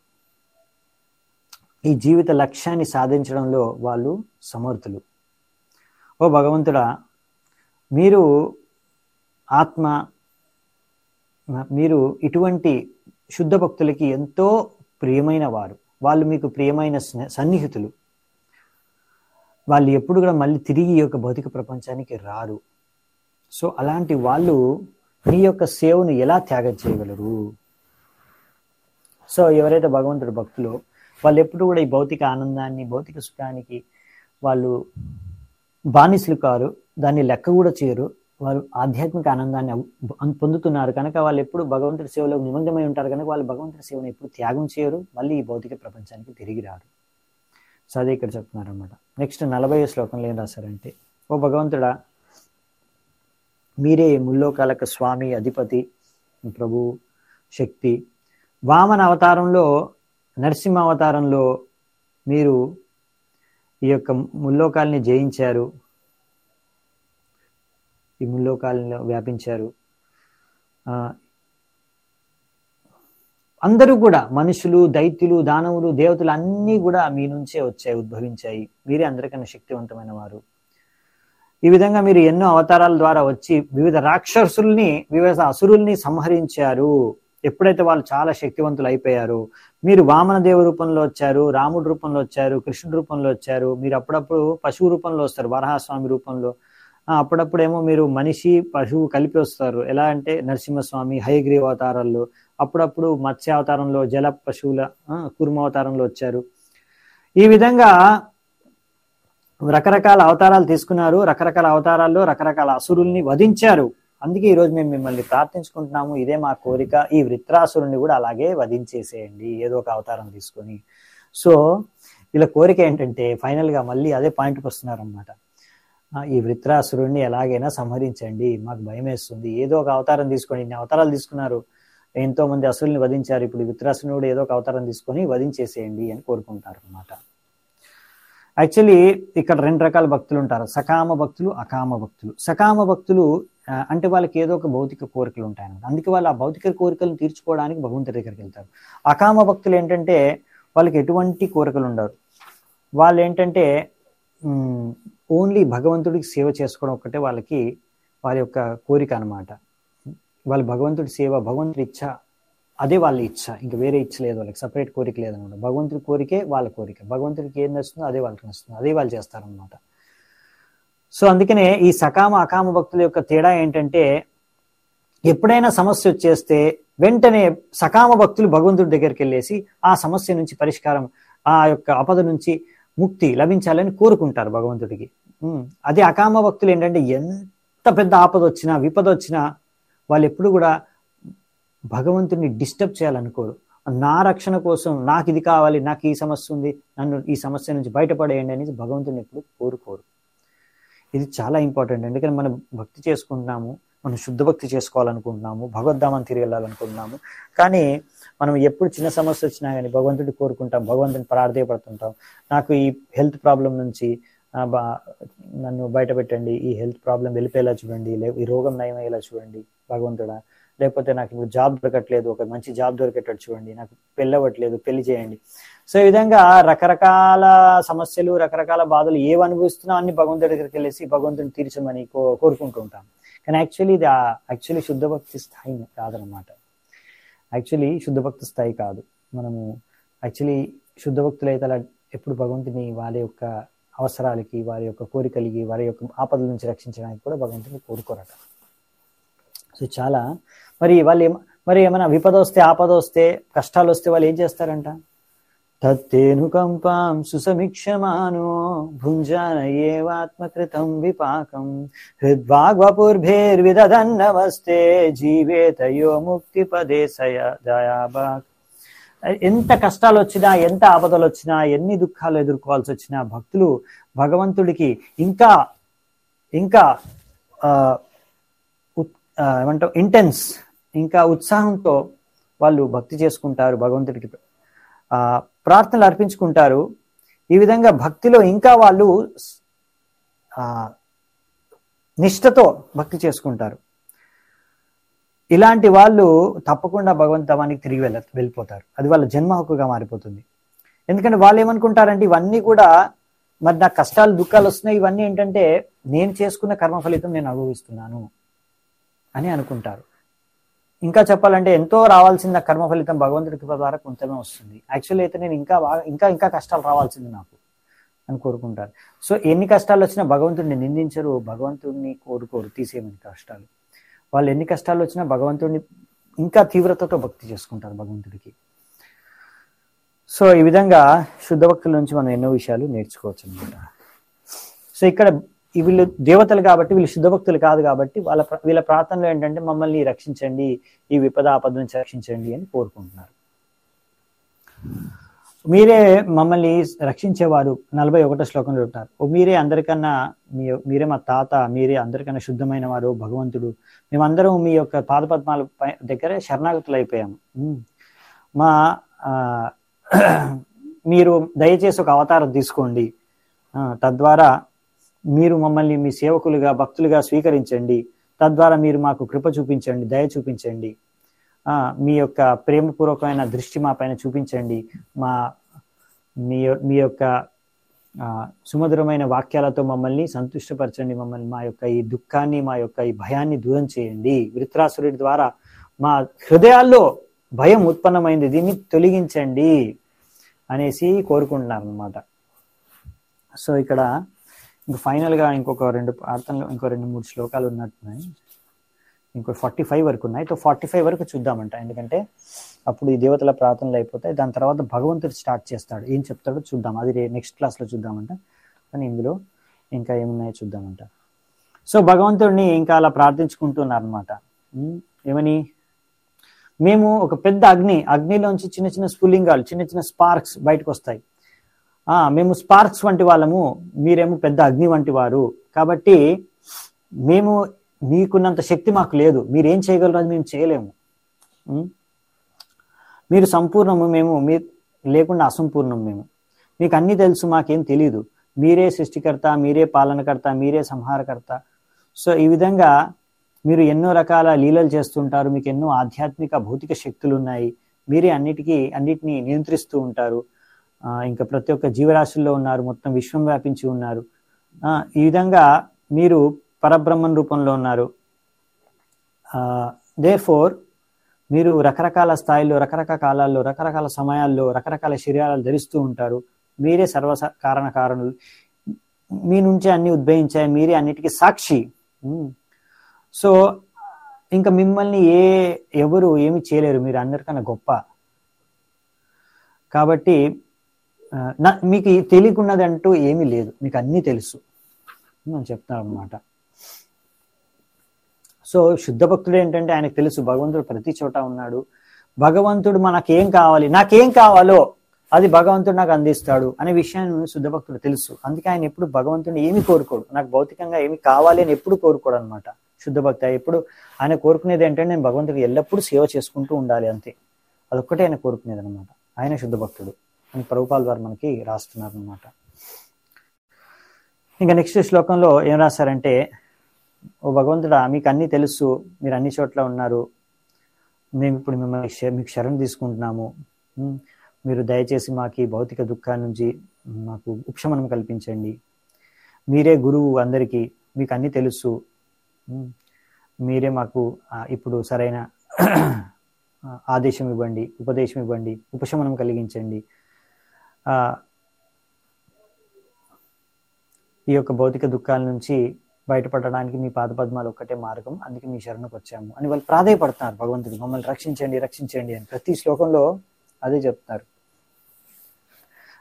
ఈ జీవిత లక్ష్యాన్ని సాధించడంలో వాళ్ళు సమర్థులు ఓ భగవంతుడా మీరు ఆత్మ మీరు ఇటువంటి శుద్ధ భక్తులకి ఎంతో ప్రియమైన వారు వాళ్ళు మీకు ప్రియమైన స్నే- సన్నిహితులు వాళ్ళు ఎప్పుడు కూడా మళ్ళీ తిరిగి ఈ యొక్క భౌతిక ప్రపంచానికి రారు సో అలాంటి వాళ్ళు మీ యొక్క సేవను ఎలా త్యాగం చేయగలరు సో ఎవరైతే భగవంతుడు భక్తులు వాళ్ళు ఎప్పుడు కూడా ఈ భౌతిక ఆనందాన్ని భౌతిక సుఖానికి వాళ్ళు బానిసలు కారు దాన్ని లెక్క కూడా చేయరు వారు ఆధ్యాత్మిక ఆనందాన్ని అవ్- అన్- పొందుతున్నారు కనుక వాళ్ళు ఎప్పుడు భగవంతుడి సేవలో నిమగ్నమై ఉంటారు కనుక వాళ్ళు భగవంతుడి సేవను ఎప్పుడు త్యాగం చేయరు మళ్ళీ ఈ భౌతిక ప్రపంచానికి తిరిగి రారు సో అదే ఇక్కడ చెప్తున్నారు అనమాట నెక్స్ట్ నలభై శ్లోకంలో ఏం రాశారంటే ఓ భగవంతుడా మీరే ముల్లోకాలకు స్వామి అధిపతి ప్రభు శక్తి వామన అవతారంలో నరసింహ అవతారంలో మీరు ఈ యొక్క ముల్లోకాల్ని జయించారు ఈ ముల్లోకాలను వ్యాపించారు ఆ, అందరూ కూడా మనుషులు దైత్యులు దానవులు దేవతలు అన్నీ కూడా మీ నుంచే వచ్చాయి ఉద్భవించాయి మీరే అందరికన్నా శక్తివంతమైన వారు ఈ విధంగా మీరు ఎన్నో అవతారాల ద్వారా వచ్చి వివిధ రాక్షసుల్ని వివిధ అసురుల్ని సంహరించారు ఎప్పుడైతే వాళ్ళు చాలా శక్తివంతులు అయిపోయారు మీరు వామన దేవ రూపంలో వచ్చారు రాముడి రూపంలో వచ్చారు కృష్ణుడి రూపంలో వచ్చారు మీరు అప్పుడప్పుడు పశువు రూపంలో వస్తారు వరహాస్వామి రూపంలో ఆ, అప్పుడప్పుడేమో మీరు మనిషి పశువు కలిపి వస్తారు ఎలా అంటే నరసింహస్వామి హయగ్రీవ అవతారాల్లో అప్పుడప్పుడు మత్స్య అవతారంలో జల పశువుల ఆ, కుర్మ అవతారంలో వచ్చారు ఈ విధంగా రకరకాల అవతారాలు తీసుకున్నారు రకరకాల అవతారాల్లో రకరకాల అసురుల్ని వధించారు అందుకే ఈరోజు మేము మిమ్మల్ని ప్రార్థించుకుంటున్నాము ఇదే మా కోరిక ఈ వృత్రాసురుని కూడా అలాగే వధించేసేయండి ఏదో ఒక అవతారం తీసుకొని సో వీళ్ళ కోరిక ఏంటంటే ఫైనల్ గా మళ్ళీ అదే పాయింట్కి వస్తున్నారు అనమాట ఈ వృత్రాసురుణ్ణి ఎలాగైనా సంహరించండి మాకు భయం వేస్తుంది ఏదో ఒక అవతారం తీసుకొని ఇన్ని అవతారాలు తీసుకున్నారు ఎంతో మంది అసురుల్ని వధించారు ఇప్పుడు ఈ వృత్రాసురుని కూడా ఏదో ఒక అవతారం తీసుకొని వధించేసేయండి అని కోరుకుంటారు అనమాట యాక్చువల్లీ ఇక్కడ రెండు రకాల భక్తులు ఉంటారు సకామ భక్తులు అకామ భక్తులు సకామ భక్తులు ఆ, అంటే వాళ్ళకి ఏదో ఒక భౌతిక కోరికలు ఉంటాయన్నమాట అందుకే వాళ్ళు ఆ భౌతిక కోరికలను తీర్చుకోవడానికి భగవంతుడి దగ్గరికి వెళ్తారు అకామ భక్తులు ఏంటంటే వాళ్ళకి ఎటువంటి కోరికలు ఉండవు వాళ్ళు ఏంటంటే ఓన్లీ భగవంతుడికి సేవ చేసుకోవడం ఒక్కటే వాళ్ళకి వారి యొక్క కోరిక అన్నమాట వాళ్ళ భగవంతుడి సేవ భగవంతుడి ఇచ్చ అదే వాళ్ళ ఇచ్చ ఇంకా వేరే ఇచ్చ లేదు వాళ్ళకి సపరేట్ కోరిక లేదనమాట భగవంతుడి కోరికే వాళ్ళ కోరిక భగవంతుడికి ఏం నచ్చుతుందో అదే వాళ్ళకి నచ్చుతుంది అదే వాళ్ళు చేస్తారనమాట సో అందుకనే ఈ సకామ అకామ భక్తుల యొక్క తేడా ఏంటంటే ఎప్పుడైనా సమస్య వచ్చేస్తే వెంటనే సకామ భక్తులు భగవంతుడి దగ్గరికి వెళ్ళేసి ఆ సమస్య నుంచి పరిష్కారం ఆ యొక్క ఆపద నుంచి ముక్తి లభించాలని కోరుకుంటారు భగవంతుడికి ఉమ్, అదే అకామ భక్తులు ఏంటంటే ఎంత పెద్ద ఆపద వచ్చినా విపద వచ్చినా వాళ్ళు ఎప్పుడు కూడా భగవంతుడిని డిస్టర్బ్ చేయాలనుకోరు నా రక్షణ కోసం నాకు ఇది కావాలి నాకు ఈ సమస్య ఉంది నన్ను ఈ సమస్య నుంచి బయటపడేయండి అనేది భగవంతుని ఎప్పుడు కోరుకోరు ఇది చాలా ఇంపార్టెంట్ ఎందుకంటే మనం భక్తి చేసుకుంటున్నాము మనం శుద్ధ భక్తి చేసుకోవాలనుకుంటున్నాము భగవద్ధామని తిరిగి వెళ్ళాలనుకుంటున్నాము కానీ మనం ఎప్పుడు చిన్న సమస్య వచ్చినా కానీ భగవంతుడి కోరుకుంటాం భగవంతుని ప్రార్థయపడుతుంటాం నాకు ఈ హెల్త్ ప్రాబ్లం నుంచి ఆ, బా- నన్ను బయట పెట్టండి ఈ హెల్త్ ప్రాబ్లం వెళ్ళిపోయేలా చూడండి లే ఈ రోగం నయమయ్యేలా చూడండి భగవంతుడా లేకపోతే నాకు ఇప్పుడు జాబ్ దొరకట్లేదు ఒక మంచి జాబ్ దొరికేటట్టు చూడండి నాకు పెళ్ళి అవ్వట్లేదు పెళ్లి చేయండి సో ఈ విధంగా రకరకాల సమస్యలు రకరకాల బాధలు ఏవి అనుభవిస్తున్నా అన్ని భగవంతుడి దగ్గరికి వెళ్ళేసి భగవంతుని తీర్చమని కో కోరుకుంటూ ఉంటాం కానీ యాక్చువల్లీ ఇది యాక్చువల్లీ శుద్ధ భక్తి స్థాయి కాదనమాట యాక్చువల్లీ శుద్ధ భక్తి స్థాయి కాదు మనము యాక్చువల్లీ శుద్ధ భక్తులు అయితే అలా ఎప్పుడు భగవంతుని వారి యొక్క అవసరాలకి వారి యొక్క కోరికలకి వారి యొక్క ఆపదల నుంచి రక్షించడానికి కూడా భగవంతుని కోరుకోరట సో చాలా మరి వాళ్ళు ఏమ మరి ఏమైనా విపద వస్తే ఆపద వస్తే కష్టాలు వస్తే వాళ్ళు ఏం చేస్తారంట తత్తేనుకంపాం సుసమీక్షమానో భుంజాన ఏవాత్మకృతం విపాకం హృద్వాగ్వపుర్భిర్విదన్నవస్తే జీవేతయో ముక్తి పదే సయ దయాబాక్ ఎంత కష్టాలు వచ్చినా ఎంత ఆపదలు వచ్చినా ఎన్ని దుఃఖాలు ఎదుర్కోవాల్సి వచ్చినా భక్తులు భగవంతుడికి ఇంకా ఇంకా ఆ, ఉత్- ఆ, ఏమంటావు ఇంటెన్స్ ఇంకా ఉత్సాహంతో వాళ్ళు భక్తి చేసుకుంటారు భగవంతుడికి ఆ, ప్రార్థనలు అర్పించుకుంటారు ఈ విధంగా భక్తిలో ఇంకా వాళ్ళు ఆ, నిష్ఠతో భక్తి చేసుకుంటారు ఇలాంటి వాళ్ళు తప్పకుండా భగవంతవానికి తిరిగి వెళ్ళ వెళ్ళిపోతారు అది వాళ్ళ జన్మ హక్కుగా మారిపోతుంది ఎందుకంటే వాళ్ళు ఏమనుకుంటారంటే ఇవన్నీ కూడా మరి నాకు కష్టాలు దుఃఖాలు వస్తున్నాయి ఇవన్నీ ఏంటంటే నేను చేసుకున్న కర్మ ఫలితం నేను అనుభవిస్తున్నాను అని అనుకుంటారు ఇంకా చెప్పాలంటే ఎంతో రావాల్సిన కర్మ ఫలితం భగవంతుడి కృప ద్వారా కొంతమే వస్తుంది యాక్చువల్లీ అయితే నేను ఇంకా బాగా ఇంకా ఇంకా కష్టాలు రావాల్సింది నాకు అని కోరుకుంటారు సో ఎన్ని కష్టాలు వచ్చినా భగవంతుడిని నిందించరు భగవంతుడిని కోరుకోరు తీసేయమని కష్టాలు వాళ్ళు ఎన్ని కష్టాలు వచ్చినా భగవంతుడిని ఇంకా తీవ్రతతో భక్తి చేసుకుంటారు భగవంతుడికి సో ఈ విధంగా శుద్ధ భక్తుల నుంచి మనం ఎన్నో విషయాలు నేర్చుకోవచ్చు అనమాట సో ఇక్కడ ఈ వీళ్ళు దేవతలు కాబట్టి వీళ్ళు శుద్ధ భక్తులు కాదు కాబట్టి వాళ్ళ ప్ర- వీళ్ళ ప్రార్థనలు ఏంటంటే మమ్మల్ని రక్షించండి ఈ విపద ఆపద నుంచి రక్షించండి అని కోరుకుంటున్నారు మీరే మమ్మల్ని రక్షించేవారు నలభై ఒకటో శ్లోకంలో ఉంటారు ఓ మీరే అందరికన్నా మీ మీరే మా తాత మీరే అందరికన్నా శుద్ధమైన వారు భగవంతుడు మేమందరం మీ యొక్క పాదపద్మాల పై దగ్గర శరణాగతులు అయిపోయాము ఉమ్. మా ఆ, మీరు దయచేసి ఒక అవతారం తీసుకోండి ఆ, తద్వారా మీరు మమ్మల్ని మీ సేవకులుగా భక్తులుగా స్వీకరించండి తద్వారా మీరు మాకు కృప చూపించండి దయ చూపించండి ఆ, మీ యొక్క ప్రేమపూర్వకమైన దృష్టి మా పైన చూపించండి మా మీ యొ- మీ యొక్క ఆ, సుమధురమైన వాక్యాలతో మమ్మల్ని సంతుష్టపరచండి మమ్మల్ని మా యొక్క ఈ దుఃఖాన్ని మా యొక్క ఈ భయాన్ని దూరం చేయండి వృత్రాసురుడి ద్వారా మా హృదయాల్లో భయం ఉత్పన్నమైంది దీన్ని తొలగించండి అనేసి కోరుకుంటున్నారు అనమాట సో ఇక్కడ ఇంక final గా ఇంకొక రెండు ప్రార్థనలు ఇంకో రెండు మూడు శ్లోకాలు ఉన్నట్టున్నాయి ఇంకో ఫార్టీ ఫైవ్ వరకు ఉన్నాయి సో ఫార్టీ ఫైవ్ వరకు చూద్దామంట ఎందుకంటే అప్పుడు ఈ దేవతల ప్రార్థనలు అయిపోతాయి దాని తర్వాత భగవంతుడు స్టార్ట్ చేస్తాడు ఏం చెప్తాడో చూద్దాం అది నెక్స్ట్ క్లాస్లో చూద్దామంట కానీ ఇందులో ఇంకా ఏమున్నాయో చూద్దామంట సో భగవంతుడిని ఇంకా అలా ప్రార్థించుకుంటున్నారు అనమాట ఏమని మేము ఒక పెద్ద అగ్ని అగ్నిలోంచి చిన్న చిన్న స్ఫులింగాలు చిన్న చిన్న స్పార్క్స్ బయటకు వస్తాయి ఆ మేము స్పార్క్స్ వంటి వాళ్ళము మీరేమో పెద్ద అగ్ని వంటి వారు కాబట్టి మేము మీకున్నంత శక్తి మాకు లేదు మీరు ఏం చేయగలరు అది మేము చేయలేము ఉం? మీరు సంపూర్ణము మేము మీ లేకుండా అసంపూర్ణం మేము మీకు అన్నీ తెలుసు మాకేం తెలియదు మీరే సృష్టికర్త మీరే పాలనకర్త మీరే సంహారకర్త సో ఈ విధంగా మీరు ఎన్నో రకాల లీలలు చేస్తుంటారు మీకు ఎన్నో ఆధ్యాత్మిక భౌతిక శక్తులు ఉన్నాయి మీరే అన్నిటికీ అన్నిటినీ నియంత్రిస్తూ ఉంటారు ఆ, ఇంకా ప్రతి ఒక్క జీవరాశుల్లో ఉన్నారు మొత్తం విశ్వం వ్యాపించి ఉన్నారు ఆ, ఈ విధంగా మీరు పరబ్రహ్మం రూపంలో ఉన్నారు దే ఫోర్ మీరు రకరకాల స్థాయిల్లో రకరకాల కాలాల్లో రకరకాల సమయాల్లో రకరకాల శరీరాలు ధరిస్తూ ఉంటారు మీరే సర్వ కారణ కారణులు మీ నుంచే అన్ని ఉద్భవించాయి మీరే అన్నిటికీ సాక్షి ఉమ్. సో ఇంకా మిమ్మల్ని ఏ ఎవరు ఏమి చేయలేరు మీరు అందరికన్నా గొప్ప కాబట్టి ఆ, నా మీకు తెలియకున్నదంటూ ఏమీ లేదు మీకు అన్నీ తెలుసు అని చెప్తాను అనమాట సో శుద్ధ భక్తుడు ఏంటంటే ఆయనకు తెలుసు భగవంతుడు ప్రతి చోట ఉన్నాడు భగవంతుడు మనకేం కావాలి నాకేం కావాలో అది భగవంతుడు నాకు అందిస్తాడు అనే విషయాన్ని శుద్ధ భక్తుడు తెలుసు అందుకే ఆయన ఎప్పుడు భగవంతుడిని ఏమి కోరుకోడు నాకు భౌతికంగా ఏమి కావాలి అని ఎప్పుడు కోరుకోడు అనమాట శుద్ధ భక్తి ఎప్పుడు ఆయన కోరుకునేది ఏంటంటే నేను భగవంతుడికి ఎల్లప్పుడూ సేవ చేసుకుంటూ ఉండాలి అంతే అదొక్కటే ఆయన కోరుకునేది అనమాట ఆయన శుద్ధ భక్తుడు అని ప్రభుపాల్ వారు మనకి రాస్తున్నారు అనమాట ఇంకా నెక్స్ట్ శ్లోకంలో ఏం రాశారంటే ఓ భగవంతుడా మీకు అన్నీ తెలుసు మీరు అన్ని చోట్ల ఉన్నారు మేము ఇప్పుడు మిమ్మల్ని శ- మీకు శరణ్ తీసుకుంటున్నాము ఉమ్, మీరు దయచేసి మాకు ఈ భౌతిక దుఃఖాన్ని నుంచి మాకు ఉపశమనం కల్పించండి మీరే గురువు అందరికీ మీకు అన్నీ తెలుసు ఉమ్, మీరే మాకు ఆ, ఇప్పుడు సరైన ఆ, ఆదేశం ఇవ్వండి ఉపదేశం ఇవ్వండి ఉపశమనం కలిగించండి ఆ, ఈ యొక్క భౌతిక దుఃఖాల నుంచి బయటపడడానికి మీ పాదపద్మాలు ఒక్కటే మార్గం అందుకే మీ శరణకు వచ్చాము అని వాళ్ళు ప్రాధాయపడుతున్నారు భగవంతుడు మమ్మల్ని రక్షించండి రక్షించండి అని ప్రతి శ్లోకంలో అదే చెప్తారు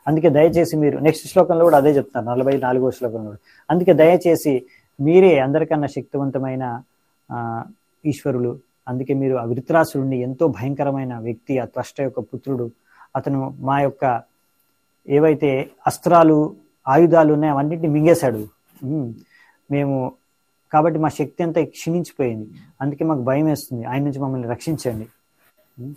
అందుకే దయచేసి మీరు నెక్స్ట్ శ్లోకంలో కూడా అదే చెప్తారు నలభై నాలుగో శ్లోకంలో కూడా అందుకే దయచేసి మీరే అందరికన్నా శక్తివంతమైన ఆ, ఈశ్వరులు అందుకే మీరు ఆ వృత్రాసురుడిని ఎంతో భయంకరమైన వ్యక్తి ఆ త్వష్ట యొక్క పుత్రుడు అతను మా యొక్క ఏవైతే అస్త్రాలు ఆయుధాలు ఉన్నాయో అవన్నింటినీ మింగేశాడు ఉమ్, మేము కాబట్టి మా శక్తి అంతా క్షీణించిపోయింది అందుకే మాకు భయం వేస్తుంది ఆయన నుంచి మమ్మల్ని రక్షించండి ఉమ్.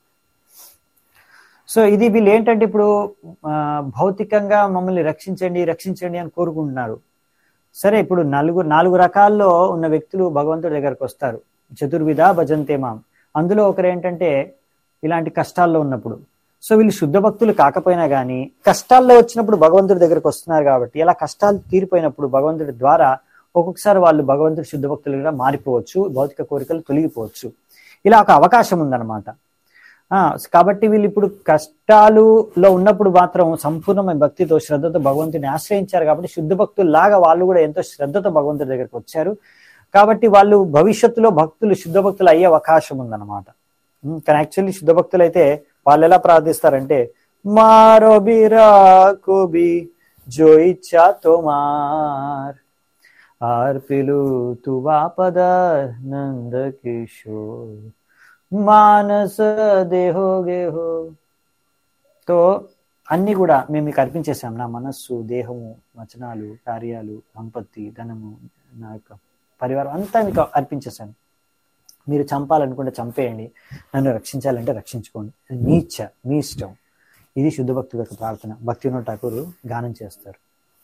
సో ఇది వీళ్ళు ఏంటంటే ఇప్పుడు ఆ, భౌతికంగా మమ్మల్ని రక్షించండి రక్షించండి అని కోరుకుంటున్నారు సరే ఇప్పుడు నలుగు నాలుగు రకాల్లో ఉన్న వ్యక్తులు భగవంతుడి దగ్గరకు వస్తారు చతుర్విధ భజంతే మాం అందులో ఒకరు ఏంటంటే ఇలాంటి కష్టాల్లో ఉన్నప్పుడు సో వీళ్ళు శుద్ధ భక్తులు కాకపోయినా కానీ కష్టాల్లో వచ్చినప్పుడు భగవంతుడి దగ్గరకు వస్తున్నారు కాబట్టి ఇలా కష్టాలు తీరిపోయినప్పుడు భగవంతుడి ద్వారా ఒక్కొక్కసారి వాళ్ళు భగవంతుడి శుద్ధ భక్తులుగా మారిపోవచ్చు భౌతిక కోరికలు తొలగిపోవచ్చు ఇలా ఒక అవకాశం ఉందన్నమాట ఆ, కాబట్టి వీళ్ళు ఇప్పుడు కష్టాలులో ఉన్నప్పుడు మాత్రం సంపూర్ణమైన భక్తితో శ్రద్ధతో భగవంతుని ఆశ్రయించారు కాబట్టి శుద్ధ భక్తుల్లాగా వాళ్ళు కూడా ఎంతో శ్రద్ధతో భగవంతుడి దగ్గరికి వచ్చారు కాబట్టి వాళ్ళు భవిష్యత్తులో భక్తులు శుద్ధ భక్తులు అయ్యే అవకాశం ఉందన్నమాట ఉమ్, కానీ యాక్చువల్లీ శుద్ధ భక్తులు అయితే వాళ్ళు ఎలా ప్రార్థిస్తారంటే మారో బిరాకు బి జో ఇచ్చా తోమార్ ఆర్పిలు తువాపద నంద కిషోర్ మానస దేహో గేహో తో అన్ని కూడా మేము మీకు అర్పించేసాం నా మనస్సు దేహము వచనాలు కార్యాలు సంపత్తి ధనము నా యొక్క పరివారం అంతా మీకు అర్పించేశాను మీరు చంపాలనుకుంటే చంపేయండి నన్ను రక్షించాలంటే రక్షించుకోండి అది మీ ఇచ్చ మీ ఇష్టం ఇది శుద్ధ భక్తుల యొక్క ప్రార్థన భక్తి ఠాకూరు గానం చేస్తారు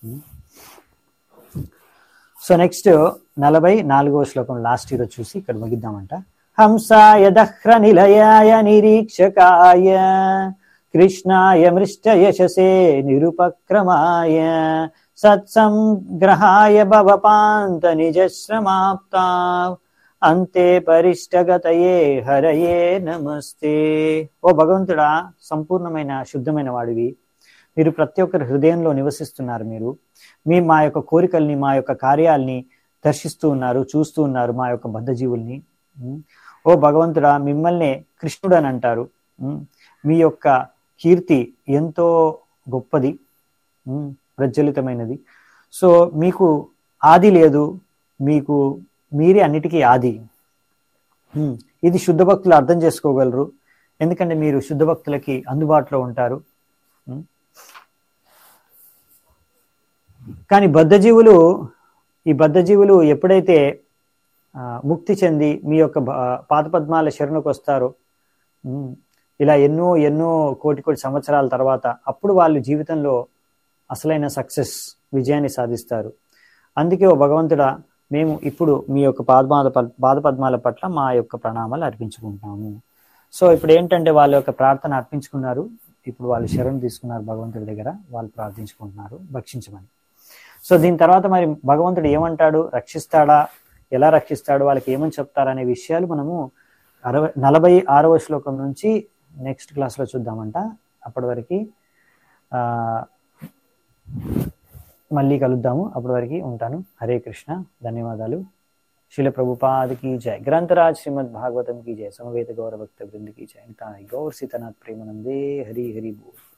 సో నెక్స్ట్ నలభై నాలుగవ శ్లోకం లాస్ట్ ఈరోజు చూసి ఇక్కడ ముగిద్దామంట హంసాయ దహ్ర నిలయాయ నిరీక్షకాయ కృష్ణాయ మృష్ట యశసే నిరుపక్రమాయ సత్సంగ్రహాయ భవపాంత నిజశ్రమాప్తా అంతే పరిష్టగతయే హరయే నమస్తే ఓ భగవంతుడా సంపూర్ణమైన శుద్ధమైన వాడివి మీరు ప్రతి ఒక్కరి హృదయంలో నివసిస్తున్నారు మీరు మీ మా యొక్క కోరికల్ని మా యొక్క కార్యాల్ని దర్శిస్తూ ఉన్నారు చూస్తూ ఉన్నారు మా యొక్క బద్ధజీవుల్ని ఉమ్. ఓ భగవంతుడా మిమ్మల్ని కృష్ణుడు అని అంటారు ఉమ్. మీ యొక్క కీర్తి ఎంతో గొప్పది ఉమ్, ప్రజ్వలితమైనది సో మీకు ఆది లేదు మీకు మీరే అన్నిటికీ ఆది ఉమ్, ఇది శుద్ధ భక్తులు అర్థం చేసుకోగలరు ఎందుకంటే మీరు శుద్ధ భక్తులకి అందుబాటులో ఉంటారు ఉమ్. కానీ బద్ధజీవులు ఈ బద్ధజీవులు ఎప్పుడైతే ఆ, ముక్తి చెంది మీ యొక్క భ- పాదపద్మాల శరణకు వస్తారో ఉమ్, ఇలా ఎన్నో ఎన్నో కోటి కోటి సంవత్సరాల తర్వాత అప్పుడు వాళ్ళు జీవితంలో అసలైన సక్సెస్ విజయాన్ని సాధిస్తారు అందుకే ఓ భగవంతుడా మేము ఇప్పుడు మీ యొక్క పాదపాద పాదపద్మాల పట్ల మా యొక్క ప్రణామాలు అర్పించుకుంటున్నాము సో ఇప్పుడు ఏంటంటే వాళ్ళ యొక్క ప్రార్థన అర్పించుకున్నారు ఇప్పుడు వాళ్ళు శరణు తీసుకున్నారు భగవంతుడి దగ్గర వాళ్ళు ప్రార్థించుకుంటున్నారు భక్షించమని సో దీని తర్వాత మరి భగవంతుడు ఏమంటాడు రక్షిస్తాడా ఎలా రక్షిస్తాడు వాళ్ళకి ఏమని చెప్తారనే విషయాలు మనము అరవై నలభై ఆరవ శ్లోకం నుంచి నెక్స్ట్ క్లాస్లో చూద్దామంట అప్పటి వరకు ఆ, మళ్ళీ కలుద్దాము అప్పటి వరకు ఉంటాను హరే కృష్ణ ధన్యవాదాలు శిల ప్రభుపాదికి జయ గ్రంథరాజ్ శ్రీమద్ భాగవతం की जय समवेत गौर भक्त वृंद की जय गौर सीतानाथ प्रेमानंदे हरि हरि बोल